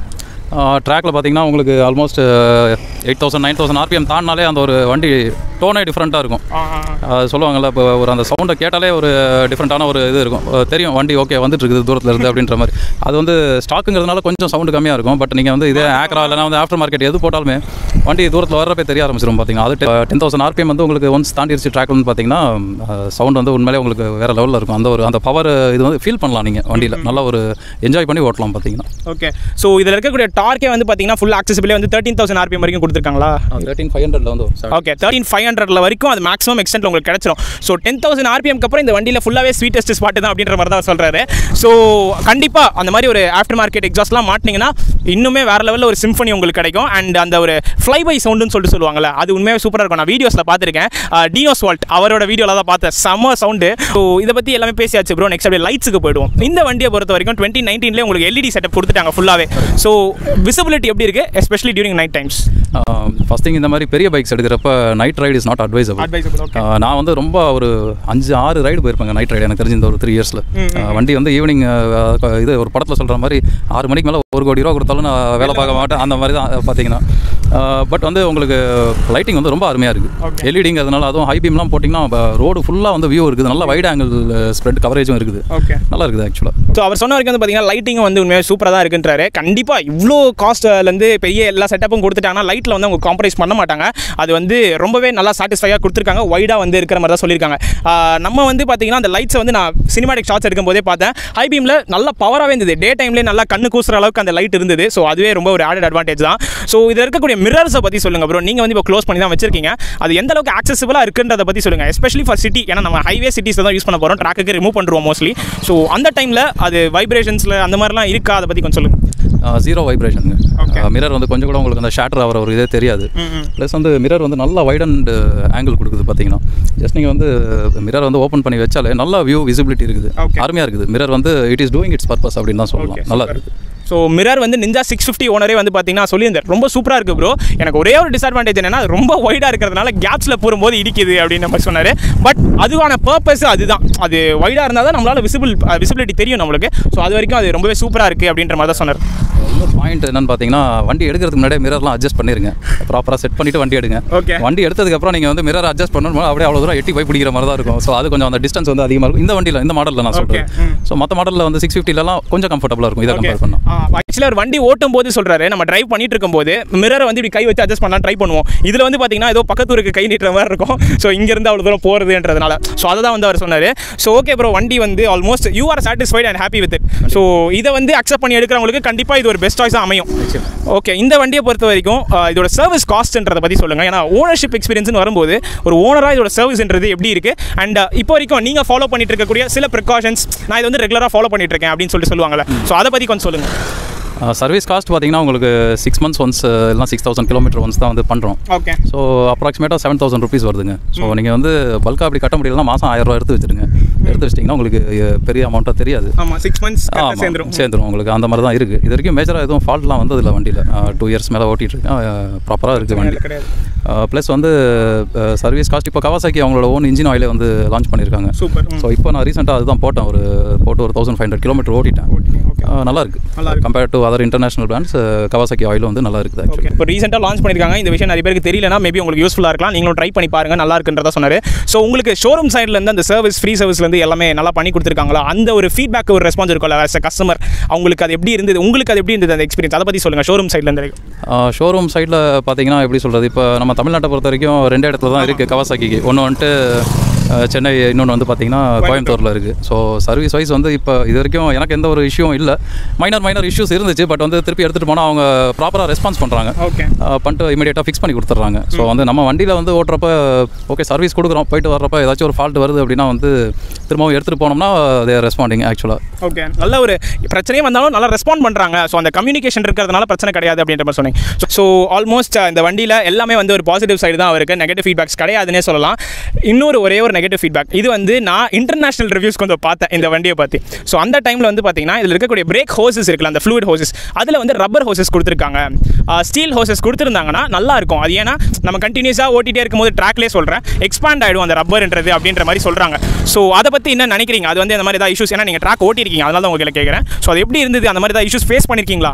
ட்ராக்கில் பார்த்தீங்கன்னா உங்களுக்கு almost eight thousand nine thousand RPM தாண்டினாலே அந்த ஒரு வண்டி டோனே டிஃப்ரெண்ட்டாக இருக்கும் அது சொல்லுவாங்கல்ல இப்போ ஒரு அந்த சவுண்டை கேட்டாலே ஒரு டிஃப்ரெண்ட்டான ஒரு இது இருக்கும் அஹ் தெரியும் வண்டி ஓகே வந்துட்டு இருக்குது தூரத்தில் இருந்து அப்படின்ற மாதிரி அது வந்து ஸ்டாக்குங்கிறதுனால கொஞ்சம் சவுண்டு கம்மியாக இருக்கும் பட் நீங்கள் வந்து இதே ஆக்ரா இல்லைனா வந்து ஆஃப்டர் மார்க்கெட் எது போட்டாலுமே வண்டி தூரத்தில் வர்றப்பே தெரிய ஆரம்பிச்சிடும் பார்த்தீங்கன்னா அது டென் தௌசண்ட் ஆர்பிஎம் வந்து உங்களுக்கு ஒன்ஸ் தாண்டிடுச்சு ட்ராக்லன்னு பார்த்தீங்கன்னா சவுண்ட் வந்து உண்மையிலே உங்களுக்கு வேறு லெவலில் இருக்கும் அந்த ஒரு அந்த பவர் இது வந்து ஃபீல் பண்ணலாம் நீங்கள் வண்டியில் நல்லா ஒரு என்ஜாய் பண்ணி ஓட்டலாம் பார்த்தீங்கன்னா ஓகே ஸோ இதில் இருக்கக்கூடிய டார்க்கே வந்து பார்த்தீங்கன்னா ஃபுல் ஆக்சசிபிளே வந்து தேர்ட்டின் தௌசண்ட் ஆர்பிஎம் வரைக்கும் கொடுத்துருக்காங்களா தேர்ட்டின் ஃபைவ் ஹண்ட்ரட்ல வந்து வரும் ஓகே தேர்ட்டின் ஃபைவ் ஹண்ட்ரட்ல வரைக்கும் அது மேக்ஸிமம் எக்ஸ்டென்ட் உங்களுக்கு கிடைச்சிரும் ஸோ டென் தௌசண்ட் ஆர்பிஎம்க்கு அப்புறம் இந்த வண்டியில் ஃபுல்லாகவே ஸ்வீட்டஸ்ட் ஸ்பாட் தான் அப்படின்ற மாதிரி தான் சொல்கிறாரு ஸோ கண்டிப்பாக அந்த மாதிரி ஒரு ஆஃப்டர் மார்க்கெட் எக்ஸாஸ்ட்லாம் மாட்டினீங்கன்னா இன்னுமே வேறு லெவலில் ஒரு சிம்ஃபனி உங்களுக்கு கிடைக்கும் அண்ட் அந்த ஒரு ஃப்ளை பை சவுண்டுன்னு சொல்லிட்டு சொல்லுவாங்கல்ல அது உண்மையாக சூப்பராக இருக்கும் நான் வீடியோஸில் பார்த்துருக்கேன் டியோஸ் வால்ட் அவரோட வீடியோவில் தான் பார்த்தேன் செம்ம சவுண்டு ஸோ இதை பற்றி எல்லாமே பேசியாச்சு ப்ரோ நெக்ஸ்ட் அப்படியே லைட்ஸுக்கு போயிடுவோம் இந்த வண்டியை பொறுத்த வரைக்கும் டுவெண்ட்டி நைன்டீன்லேயே உங்களுக்கு எல்இடி செட்டப் கொடுத்துட்டாங்க ஃபுல்லாகவே ஸோ விசிபிலிட்டி எப்படி இருக்குது especially during night times first thing இந்த மாதிரி பெரிய பைக்ஸ் எடுக்கிறப்ப night ride is not advisable advisable okay நான் வந்து ரொம்ப ஒரு அஞ்சு ஆறு ரைடு போயிருப்பேங்க நைட் ரைடு எனக்கு தெரிஞ்ச இந்த ஒரு த்ரீ இயர்ஸில் வண்டி வந்து ஈவினிங் இது ஒரு படத்தில் சொல்கிற மாதிரி ஆறு மணிக்கு மேலே ஒரு கோடி ரூபா கொடுத்தாலும் நான் வேலை பார்க்க மாட்டேன் அந்த மாதிரி தான் பார்த்தீங்கன்னா பட் வந்து உங்களுக்கு லைட்டிங் வந்து ரொம்ப அருமையாக இருக்குது எல்இடிங்கிறதுனால அதுவும் ஹை பீம்லாம் போட்டிங்கன்னா ரோடு ஃபுல்லாக வந்து வியூ இருக்குது நல்ல வைட் ஆங்கிள் ஸ்ப்ரெட் கவரேஜும் இருக்குது ஓகே நல்லா இருக்குது ஆக்சுவலாக ஸோ அவர் சொன்ன வரைக்கும் வந்து பார்த்தீங்கன்னா லைட்டிங் வந்து உண்மையாக சூப்பராக தான் இருக்குன்றாரு கண்டிப்பாக இவ்வளோ காஸ்ட்லேருந்து பெரிய எல்லா செட்டப்பும் கொடுத்துட்டாங்கன்னா லைட்டில் வந்து அவங்க காம்ப்ரமைஸ் பண்ண மாட்டாங்க அது வந்து ரொம்பவே நல்லா சாட்டிஸ்ஃபையாக கொடுத்துருக்காங்க வைடாக வந்து இருக்கிற மாதிரி தான் சொல்லியிருக்காங்க ஆஹ் நம்ம வந்து பார்த்தீங்கன்னா அந்த லைட்ஸை வந்து நான் சினிமாட்டிக் ஷாட்ஸ் எடுக்கும்போதே பார்த்தேன் ஹை பீமில் நல்லா பவராகவே இருந்தது டே டைம்லேயே நல்லா கண்ணு கூசுற அளவுக்கு அந்த லைட் இருந்தது ஸோ அதுவே ரொம்ப ஒரு ஆடட் அட்வான்டேஜ் தான் ஸோ இதில் இருக்கக்கூடிய மிரர்ஸை பற்றி சொல்லுங்கள் ப்ரோ நீங்கள் வந்து இப்போ க்ளோஸ் பண்ணி தான் வச்சிருக்கீங்க அது எந்த அளவுக்கு ஆக்சசிபிளாக இருக்குன்றதை பற்றி சொல்லுங்கள் எஸ்பெஷலி ஃபார் சிட்டி ஏன்னா நம்ம ஹைவே சிட்டிஸில் தான் யூஸ் பண்ண போகிறோம் ட்ராக்குக்கு ரிமூவ் பண்ணுறோம் மோஸ்ட்லி ஸோ அந்த டைமில் அது வைப்ரேஷன்ஸில் அந்த மாதிரிலாம் இருக்கா அதை பற்றி கொஞ்சம் சொல்லுங்கள் ஜீரோ வைப்ரேஷனுங்க மிரர் வந்து கொஞ்சம் கூட உங்களுக்கு அந்த ஷேட்டர் ஆகிற ஒரு இதே தெரியாது ப்ளஸ் வந்து மிரர் வந்து நல்லா வைட் அண்ட் ஆங்கிள் கொடுக்குது பார்த்தீங்கன்னா ஜஸ்ட் நீங்கள் வந்து மிரர் வந்து ஓப்பன் பண்ணி வச்சாலே நல்லா வியூ விசிபிலிட்டி இருக்குது Okay. அருமையாக இருக்குது மிரர் வந்து it is doing its purpose அப்படின்னு தான் சொல்லலாம் நல்லா இருக்குது ஸோ மிரர் வந்து நிஞ்சா சிக்ஸ் ஃபிஃப்டி ஓனரே வந்து பார்த்தீங்கன்னா சொல்லியிருந்தார் ரொம்ப சூப்பராக இருக்குது ப்ரோ எனக்கு ஒரே ஒரு டிஸ்அட்வான்டேஜ் என்னன்னா அது ரொம்ப ஒய்டாக இருக்கிறதுனால கேப்ஸில் போகும்போது இடிக்குது அப்படின்னு நம்ம சொன்னார் பட் அதுக்கான பர்பஸ் அதுதான் அது ஒய்டாக இருந்தால் தான் நம்மளால் விசிபிள் விசிபிலிட்டி தெரியும் நம்மளுக்கு ஸோ அது வரைக்கும் அது ரொம்பவே சூப்பராக இருக்குது அப்படின்ற மாதிரி தான் சொன்னார் இன்னொரு பாயிண்ட் என்னன்னு பார்த்தீங்கன்னா வண்டி எடுக்கிறதுக்கு முன்னாடியே மிரர்லாம் அட்ஜஸ்ட் பண்ணிருங்க ப்ராப்பராக செட் பண்ணிட்டு வண்டி எடுங்க Okay. வண்டி எடுத்ததுக்கப்புறம் நீங்கள் வந்து மிரர் அட்ஜஸ்ட் பண்ணணும் அப்படியே அவ்வளோ தூரம் எட்டி போய் பிடிக்கிற மாதிரி தான் இருக்கும் ஸோ அது கொஞ்சம் அந்த டிஸ்டன்ஸ் வந்து அதிகமாக இருக்கும் இந்த வண்டியில் இந்த மாடலில் நான் சொல்கிறேன் ஸோ மற்ற மாடலில் வந்து சிக்ஸ் ஃபிஃப்டிலலாம் கொஞ்சம் கம்ஃபர்டபுளாக இருக்கும் இதை கம்பேர் பண்ணால் ஆக்சுவலாக ஒரு வண்டி ஓட்டும் போது சொல்றாரு நம்ம டிரைவ் பண்ணிட்டு இருக்கும்போது மிரரை வந்து இப்படி கை வச்சு அட்ஜஸ்ட் பண்ணலாம் ட்ரை பண்ணுவோம் இதில் வந்து பார்த்தீங்கன்னா ஏதோ பக்கத்தூருக்கு கை நீட்டுற மாதிரி இருக்கும் ஸோ இங்கேருந்து அவ்வளோ தூரம் போகிறதுன்றதுனால ஸோ அதை தான் வந்து அவர் சொன்னார் ஸோ ஓகே ப்ரோ வண்டி வந்து almost you are satisfied and happy with it so இதை வந்து அக்செப்ட் பண்ணி எடுக்கிறவங்களுக்கு கண்டிப்பாக இது ஒரு பெஸ்ட் சாய்ஸாக அமையும் ஓகே இந்த வண்டியை பொறுத்த வரைக்கும் ஆஹ், இதோட சர்வீஸ் காஸ்ட்ன்றதை பற்றி சொல்லுங்கள் ஏன்னா ஓனர்ஷிப் எக்ஸ்பீரியன்ஸ்னு வரும்போது ஒரு ஓனராக இதோட சர்வீஸ்ன்றது எப்படி இருக்குது அண்ட் இப்போ வரைக்கும் நீங்கள் ஃபாலோ பண்ணிட்டு இருக்கக்கூடிய சில ப்ரிகாஷன்ஸ் நான் இதை வந்து ரெகுலராக ஃபாலோ பண்ணிட்டு இருக்கேன் அப்படின்னு சொல்லிட்டு சொல்லுவாங்கல்ல ஸோ அதை பற்றி கொஞ்சம் சொல்லுங்கள் சர்வீஸ் காஸ்ட் பார்த்தீங்கன்னா உங்களுக்கு சிக்ஸ் மந்த்ஸ் ஒன்ஸ் இல்லைனா சிக்ஸ் தௌசண்ட் கிலோமீட்டர் ஒன்ஸ் தான் வந்து பண்ணுறோம் ஓகே ஸோ அப்ராக்சிமேட்டாக செவன் தௌசண்ட் ருபீஸ் வருதுங்க ஸோ நீங்கள் வந்து பல்காக அப்படி கட்ட முடியலன்னா மாதம் ஆயிரம் ரூபா எடுத்து வச்சுருங்க எடுத்து வச்சிட்டிங்கன்னா உங்களுக்கு அஹ், பெரிய அமௌண்ட்டாக தெரியாது ஆமாம் சிக்ஸ் மந்த்ஸ் ஆமாம் சேர்ந்துரும் சேர்ந்துரும் உங்களுக்கு அந்த மாதிரி தான் இருக்குது இது வரைக்கும் மேஜராக எதுவும் ஃபால்ட்லாம் வந்ததில்லை வண்டியில் டூ இயர்ஸ் மேலே ஓட்டிகிட்டு இருக்கேன் ப்ராப்பராக இருக்குது வண்டி கிடையாது ப்ளஸ் வந்து சர்வீஸ் காஸ்ட் இப்போ கவாசாக்கி அவங்களோட ஓன் இன்ஜின் ஆயிலே வந்து லான்ச் பண்ணியிருக்காங்க சூப்பர் ஸோ இப்போ நான் ரீசெண்டாக அதுதான் போட்டேன் ஒரு போட்டு ஒரு தௌசண்ட் ஃபைவ் ஹண்ட்ரட் கிலோமீட்டர் ஓட்டிட்டேன் ஓகே அஹ், நல்லா இருக்கு நல்லா இருக்கு. Compared to other international brands Kawasaki oil வந்து நல்லா இருக்குது ஓகே ஆக்சுவலி இப்போ ரீசெண்டாக லான்ச் பண்ணியிருக்காங்க இந்த விஷயம் நிறைய பேருக்கு தெரியலனா மேபி உங்களுக்கு யூஸ்ஃபுல்லாக இருக்கலாம் நீங்களும் ட்ரை பண்ணி பாருங்க நல்லா இருக்குன்றதா சொன்னார் ஸோ உங்களுக்கு ஷோரூம் சைட்லேருந்து அந்த சர்வீஸ் ஃப்ரீ சர்வீஸ்லேருந்து எல்லாமே நல்லா பண்ணி கொடுத்துருக்காங்களா அந்த ஒரு ஃபீட்பேக் ஒரு ரெஸ்பான்ஸ் இருக்கும்ல ஆஸ் அ கஸ்டமர் அவங்களுக்கு அது எப்படி இருந்தது உங்களுக்கு அது எப்படி இருந்தது அந்த எக்ஸ்பீரியன்ஸ் அதை பற்றி சொல்லுங்கள் ஷோரூம் சைட்லேருந்து ஷோரூம் சைடில் பார்த்தீங்கன்னா எப்படி சொல்கிறது இப்போ நம்ம தமிழ்நாட்டை பொறுத்த வரைக்கும் ரெண்டு இடத்துல தான் இருக்குது கவாசாக்கிக்கு ஒன்று வந்துட்டு அஹ், சென்னை இன்னொன்று வந்து பார்த்தீங்கன்னா கோயம்புத்தூரில் இருக்குது ஸோ சர்வீஸ் வைஸ் வந்து இப்போ இது வரைக்கும் எனக்கு எந்த ஒரு இஷ்யூவும் இல்லை மைனர் மைனர் இஷ்யூஸ் இருந்துச்சு பட் வந்து திருப்பி எடுத்துகிட்டு போனால் அவங்க ப்ராப்பராக ரெஸ்பான்ஸ் பண்ணுறாங்க ஓகே பண்ணிட்டு இமீடியட்டாக ஃபிக்ஸ் பண்ணி கொடுத்துட்றாங்க ஸோ வந்து நம்ம வண்டியில் வந்து ஓட்டுறப்ப ஓகே சர்வீஸ் கொடுக்குறோம் போயிட்டு வர்றப்ப ஏதாச்சும் ஒரு ஃபால்ட் வருது அப்படின்னா வந்து திரும்பவும் எடுத்துகிட்டு போனோம்னா அதே ரெஸ்பாண்டிங் ஆக்சுவலாக ஓகே நல்ல ஒரு பிரச்சனையும் வந்தாலும் நல்லா ரெஸ்பாண்ட் பண்ணுறாங்க ஸோ அந்த கம்யூனிகேஷன் இருக்கிறதுனால பிரச்சனை கிடையாது அப்படின்ற மாதிரி சொன்னீங்க ஸோ ஆல்மோஸ்ட் இந்த வண்டியில் எல்லாமே வந்து ஒரு பாசிட்டிவ் சைடு தான் இருக்குது நெகட்டிவ் ஃபீட்பேக்ஸ் கிடையாதுன்னே சொல்லலாம் இன்னொரு ஒரே ஒரு நெகட்டிவ் ஃபீட்பேக் இது வந்து நான் இன்டர்நேஷனல் ரிவ்யூஸ் கொஞ்சம் பார்த்தேன் இந்த வண்டியை பற்றி ஸோ அந்த டைமில் வந்து பார்த்தீங்கன்னா இதில் இருக்கக்கூடிய பிரேக் ஹோசஸ் இருக்குல்ல அந்த ஃப்ளூயிட் ஹோசஸ் அதில் வந்து ரப்பர் ஹோசஸ் கொடுத்துருக்காங்க ஸ்டீல் ஹோசஸ் கொடுத்துருந்தாங்கன்னா நல்லா இருக்கும் அது ஏன்னா நம்ம கண்டினியூஸாக ஓட்டிகிட்டே இருக்கும்போது ட்ராக்லேயே சொல்கிறேன் எக்ஸ்பாண்ட் ஆகிடும் அந்த ரப்பர்ன்றது அப்படின்ற மாதிரி சொல்கிறாங்க ஸோ அதை பற்றி என்ன நினைக்கிறீங்க அது வந்து அந்த மாதிரி ஏதாவது இஷ்யூஸ் ஏன்னா நீங்கள் ட்ராக் ஓட்டிருக்கீங்க அதனால தான் உங்களை கேட்குறேன் ஸோ அது எப்படி இருந்தது அந்த மாதிரி ஏதாவது இஷ்யூஸ் ஃபேஸ் பண்ணியிருக்கீங்களா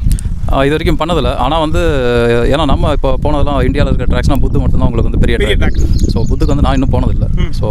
ஆஹ் இது வரைக்கும் பண்ணதில்லை ஆனால் வந்து ஏன்னா நம்ம இப்போ போனதெல்லாம் இந்தியாவில் இருக்கிற ட்ராக்ஸ்னால் புத்து மட்டும்தான் உங்களுக்கு வந்து பெரிய பெரிய ட்ராக் ஸோ புத்துக்கு வந்து நான் இன்னும் போனதில்லை ஸோ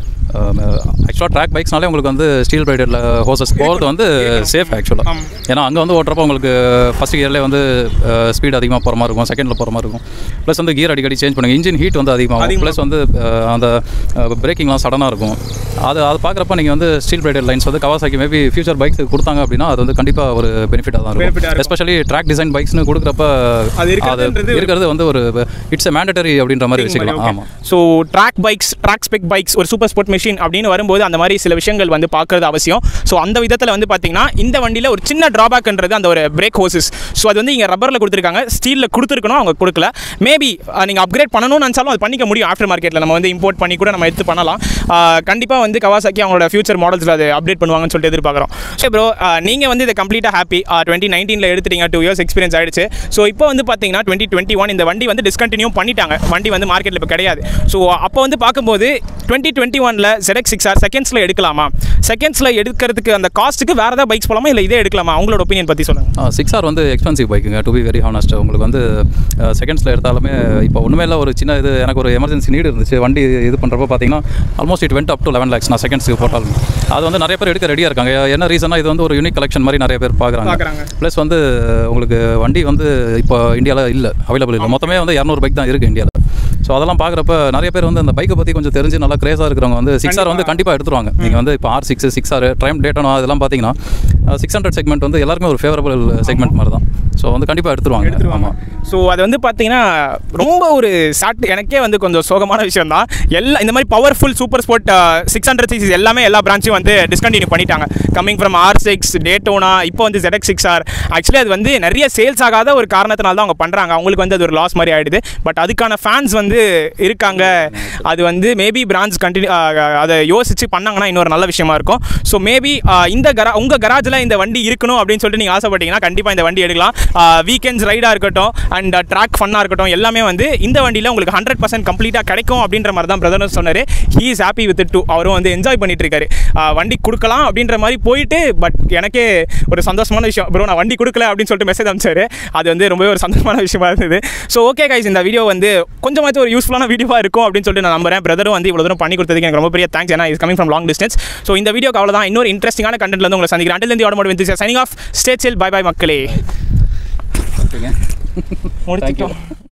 ஆக்சுவலாக ட்ராக் பைக்ஸ்னாலே உங்களுக்கு வந்து ஸ்டீல் ரைடரில் ஹோசஸ் போகிறது வந்து சேஃப் ஆக்சுவலாக ஏன்னா அங்கே வந்து ஓட்டுறப்போ உங்களுக்கு ஃபஸ்ட் கியர்லேயே வந்து ஸ்பீட் அதிகமாக போகிற மாதிரி இருக்கும் செகண்டில் போகிற மாதிரி இருக்கும் ப்ளஸ் வந்து கியர் அடிக்கடி சேஞ்ச் பண்ணுங்க இன்ஜின் ஹீட் வந்து அதிகமாகும் ப்ளஸ் வந்து அஹ், அந்த பிரேக்கிங்லாம் சடனாக இருக்கும் அது அது பார்க்குறப்ப நீங்கள் வந்து ஸ்டீல் ரைடர் லைன்ஸ் வந்து கவாசாக்கி மேபி ஃபியூச்சர் பைக்ஸ் கொடுத்தாங்க அப்படின்னா அது வந்து கண்டிப்பாக ஒரு பெனிஃபிட்டாக தான் Benefit ஆ இருக்கும் இருக்கும். எஸ்பெஷலி ட்ராக் டிசைன் பைக்ஸ்னு கொடுக்குறப்ப அது இருக்கிறதுன்றது இருக்கிறது வந்து ஒரு இட்ஸ் எ மேண்டட்டரி அப்படின்ற மாதிரி வச்சுக்கலாம் ஆமாம் so track bikes track spec bikes ஒரு சூப்பர் ஸ்போர்ட் மிஷின் அப்படின்னு வரும்போது அந்த மாதிரி சில விஷயங்கள் வந்து பார்க்கறது அவசியம் ஸோ அந்த விதத்தில் வந்து பார்த்தீங்கன்னா இந்த வண்டியில் ஒரு சின்ன ட்ராபேக்ன்றது அந்த ஒரு பிரேக் ஹோசஸ் ஸோ அது வந்து இங்கே ரப்பரில் கொடுத்துருக்காங்க ஸ்டீலில் கொடுத்துருக்கணும் அவங்க கொடுக்கல மேபி நீங்கள் அப்கிரேட் பண்ணணும்னு நினச்சாலும் அது பண்ணிக்க முடியும் ஆஃப்டர் மார்க்கெட்டில் நம்ம வந்து இம்போர்ட் பண்ணி கூட நம்ம எடுத்து பண்ணலாம் கண்டிப்பாக வந்து கவாசாக்கி அவங்களோட ஃபியூச்சர் மாடல்ஸில் அது அப்டேட் பண்ணுவாங்கன்னு சொல்லிட்டு எதிர்பார்க்குறோம் சரி ப்ரோ நீங்கள் வந்து இதை கம்ப்ளீட்டாக ஹாப்பி டுவெண்ட்டி நைன்டீனில் எடுத்துட்டீங்க டூ இயர்ஸ் எக்ஸ்பீரியன்ஸ் ஆயிடுச்சு ஸோ இப்போ வந்து பார்த்தீங்கன்னா டுவெண்ட்டி டுவெண்ட்டி ஒன் இந்த வண்டி வந்து டிஸ்கண்டினியூ பண்ணிட்டாங்க வண்டி வந்து மார்க்கெட்டில் இப்போ கிடையாது ஸோ அப்போ வந்து பார்க்கும்போது டுவெண்ட்டி டுவெண்ட்டி ஒனில் ZX சிக்ஸ் ஆர் செகண்ட்ஸில் எடுக்கலாமா செகண்ட்ஸில் எடுக்கிறதுக்கு அந்த காஸ்ட்டுக்கு வேறு ஏதாவது பைக்ஸ் போலாமா இல்லை இதே எடுக்கலாமா உங்களோட ஒப்பீனியன் பற்றி சொல்லுங்கள் சிக்ஸ் ஆர் வந்து எக்ஸ்பென்சிவ் பைக்குங்க டு பி வெரி ஹானஸ்ட் உங்களுக்கு வந்து செகண்ட்ஸில் எடுத்தாலுமே இப்போ ஒன்றுமே இல்லை ஒரு சின்ன இது எனக்கு ஒரு எமர்ஜென்சி நீடு இருந்துச்சு வண்டி இது பண்ணுறப்போ பார்த்தீங்கன்னா almost it went up to eleven lakhs நான் செகண்ட்ஸ்க்கு போட்டாலும் அது வந்து நிறைய பேர் எடுக்க ரெடியாக இருக்காங்க என்ன ரீசனாக இது வந்து ஒரு யூனிக் கலெக்ஷன் மாதிரி நிறைய பேர் பார்க்குறாங்க பார்க்குறாங்க ப்ளஸ் வந்து உங்களுக்கு வண்டி வந்து இப்போ இந்தியாவில் இல்லை அவைலபிள் இல்லை மொத்தமே வந்து இரநூறு பைக் தான் இருக்குது இந்தியாவில் ஸோ அதெல்லாம் பார்க்குறப்ப நிறைய பேர் வந்து அந்த பைக்கை பற்றி கொஞ்சம் தெரிஞ்சு நல்லா கிரேஸாக இருக்கிறவங்க வந்து சிக்ஸ் ஆர் வந்து கண்டிப்பாக எடுத்துருவாங்க நீங்கள் வந்து இப்போ R six six R Triumph Daytona அதெல்லாம் பார்த்தீங்கன்னா சிக்ஸ் ஹண்ட்ரட் செக்மெண்ட் வந்து எல்லாருக்குமே ஒரு ஃபேவரபிள் செக்மெண்ட் மாதிரி தான் ஸோ வந்து கண்டிப்பாக எடுத்துருவாங்க ஆமாம் ஸோ அது வந்து பார்த்தீங்கன்னா ரொம்ப ஒரு சாட் எனக்கே வந்து கொஞ்சம் சோகமான விஷயம் தான் எல்லா இந்த மாதிரி powerful super sport six hundred six எல்லாமே எல்லா பிரான்ச்சும் வந்து டிஸ்கண்டினியூ பண்ணிட்டாங்க coming from R six Daytona இப்போ வந்து ZX சிக்ஸ் ஆர் ஆக்சுவலி அது வந்து நிறைய சேல்ஸ் ஆகாத ஒரு காரணத்தினால தான் அவங்க பண்ணுறாங்க அவங்களுக்கு வந்து அது ஒரு லாஸ் மாதிரி ஆயிடுது பட் அதுக்கான ஃபேன்ஸ் வந்து இருக்காங்க அது வந்து மேபி பிரான்ச் கண்டினியூ அதை யோசிச்சு பண்ணாங்கன்னா இன்னொரு நல்ல விஷயமா இருக்கும் ஸோ மேபி இந்த கரா உங்கள் கராஜில் இந்த வண்டி இருக்கணும் அப்படின்னு சொல்லிட்டு நீங்கள் ஆசைப்பட்டீங்கன்னா கண்டிப்பாக இந்த வண்டி எடுக்கலாம் வீக்கெண்ட்ஸ் ரைடாக இருக்கட்டும் அண்ட் ட்ராக் ஃபன்னாக இருக்கட்டும் எல்லாமே வந்து இந்த வண்டியில் உங்களுக்கு ஹண்ட்ரட் பர்சன்ட் கம்ப்ளீட்டாக கிடைக்கும் அப்படின்ற மாதிரி தான் பிரதர் சொன்னார் he is happy with to அவரும் வந்து என்ஜாய் பண்ணிட்டு இருக்காரு ஆஹ் வண்டி கொடுக்கலாம் அப்படின்ற மாதிரி போயிட்டு பட் எனக்கே ஒரு சந்தோஷமான விஷயம் ப்ரோ நான் வண்டி கொடுக்கல அப்படின்னு சொல்லிட்டு மெசேஜ் அனுப்பிச்சாரு அது வந்து ரொம்பவே ஒரு சந்தோஷமான விஷயமா இருந்தது ஸோ ஓகே கைஸ் இந்த வீடியோ வந்து கொஞ்சமாச்சும் ஒரு யூஸ்ஃபுல்லான வீடியோவாக இருக்கும் அப்படின்னு சொல்லிட்டு நான் நம்புறேன் பிரதரும் வந்து இவ்வளோ தூரம் பண்ணி கொடுத்ததுக்கு எனக்கு ரொம்ப பெரிய தேங்க்ஸ் ஏன்னா is coming from long distance so இந்த வீடியோக்கு அவ்வளோதான் இன்னொரு இன்ட்ரெஸ்டிங்கான கண்டென்ட்ல வந்து உங்களை சந்திக்கிறேன் அண்டில் இருந்து ஆடமோட சைனிங் ஆஃப் ஸ்டேட் செல் பை பை மக்களே ஓகேங்க முடிச்சிட்டோம்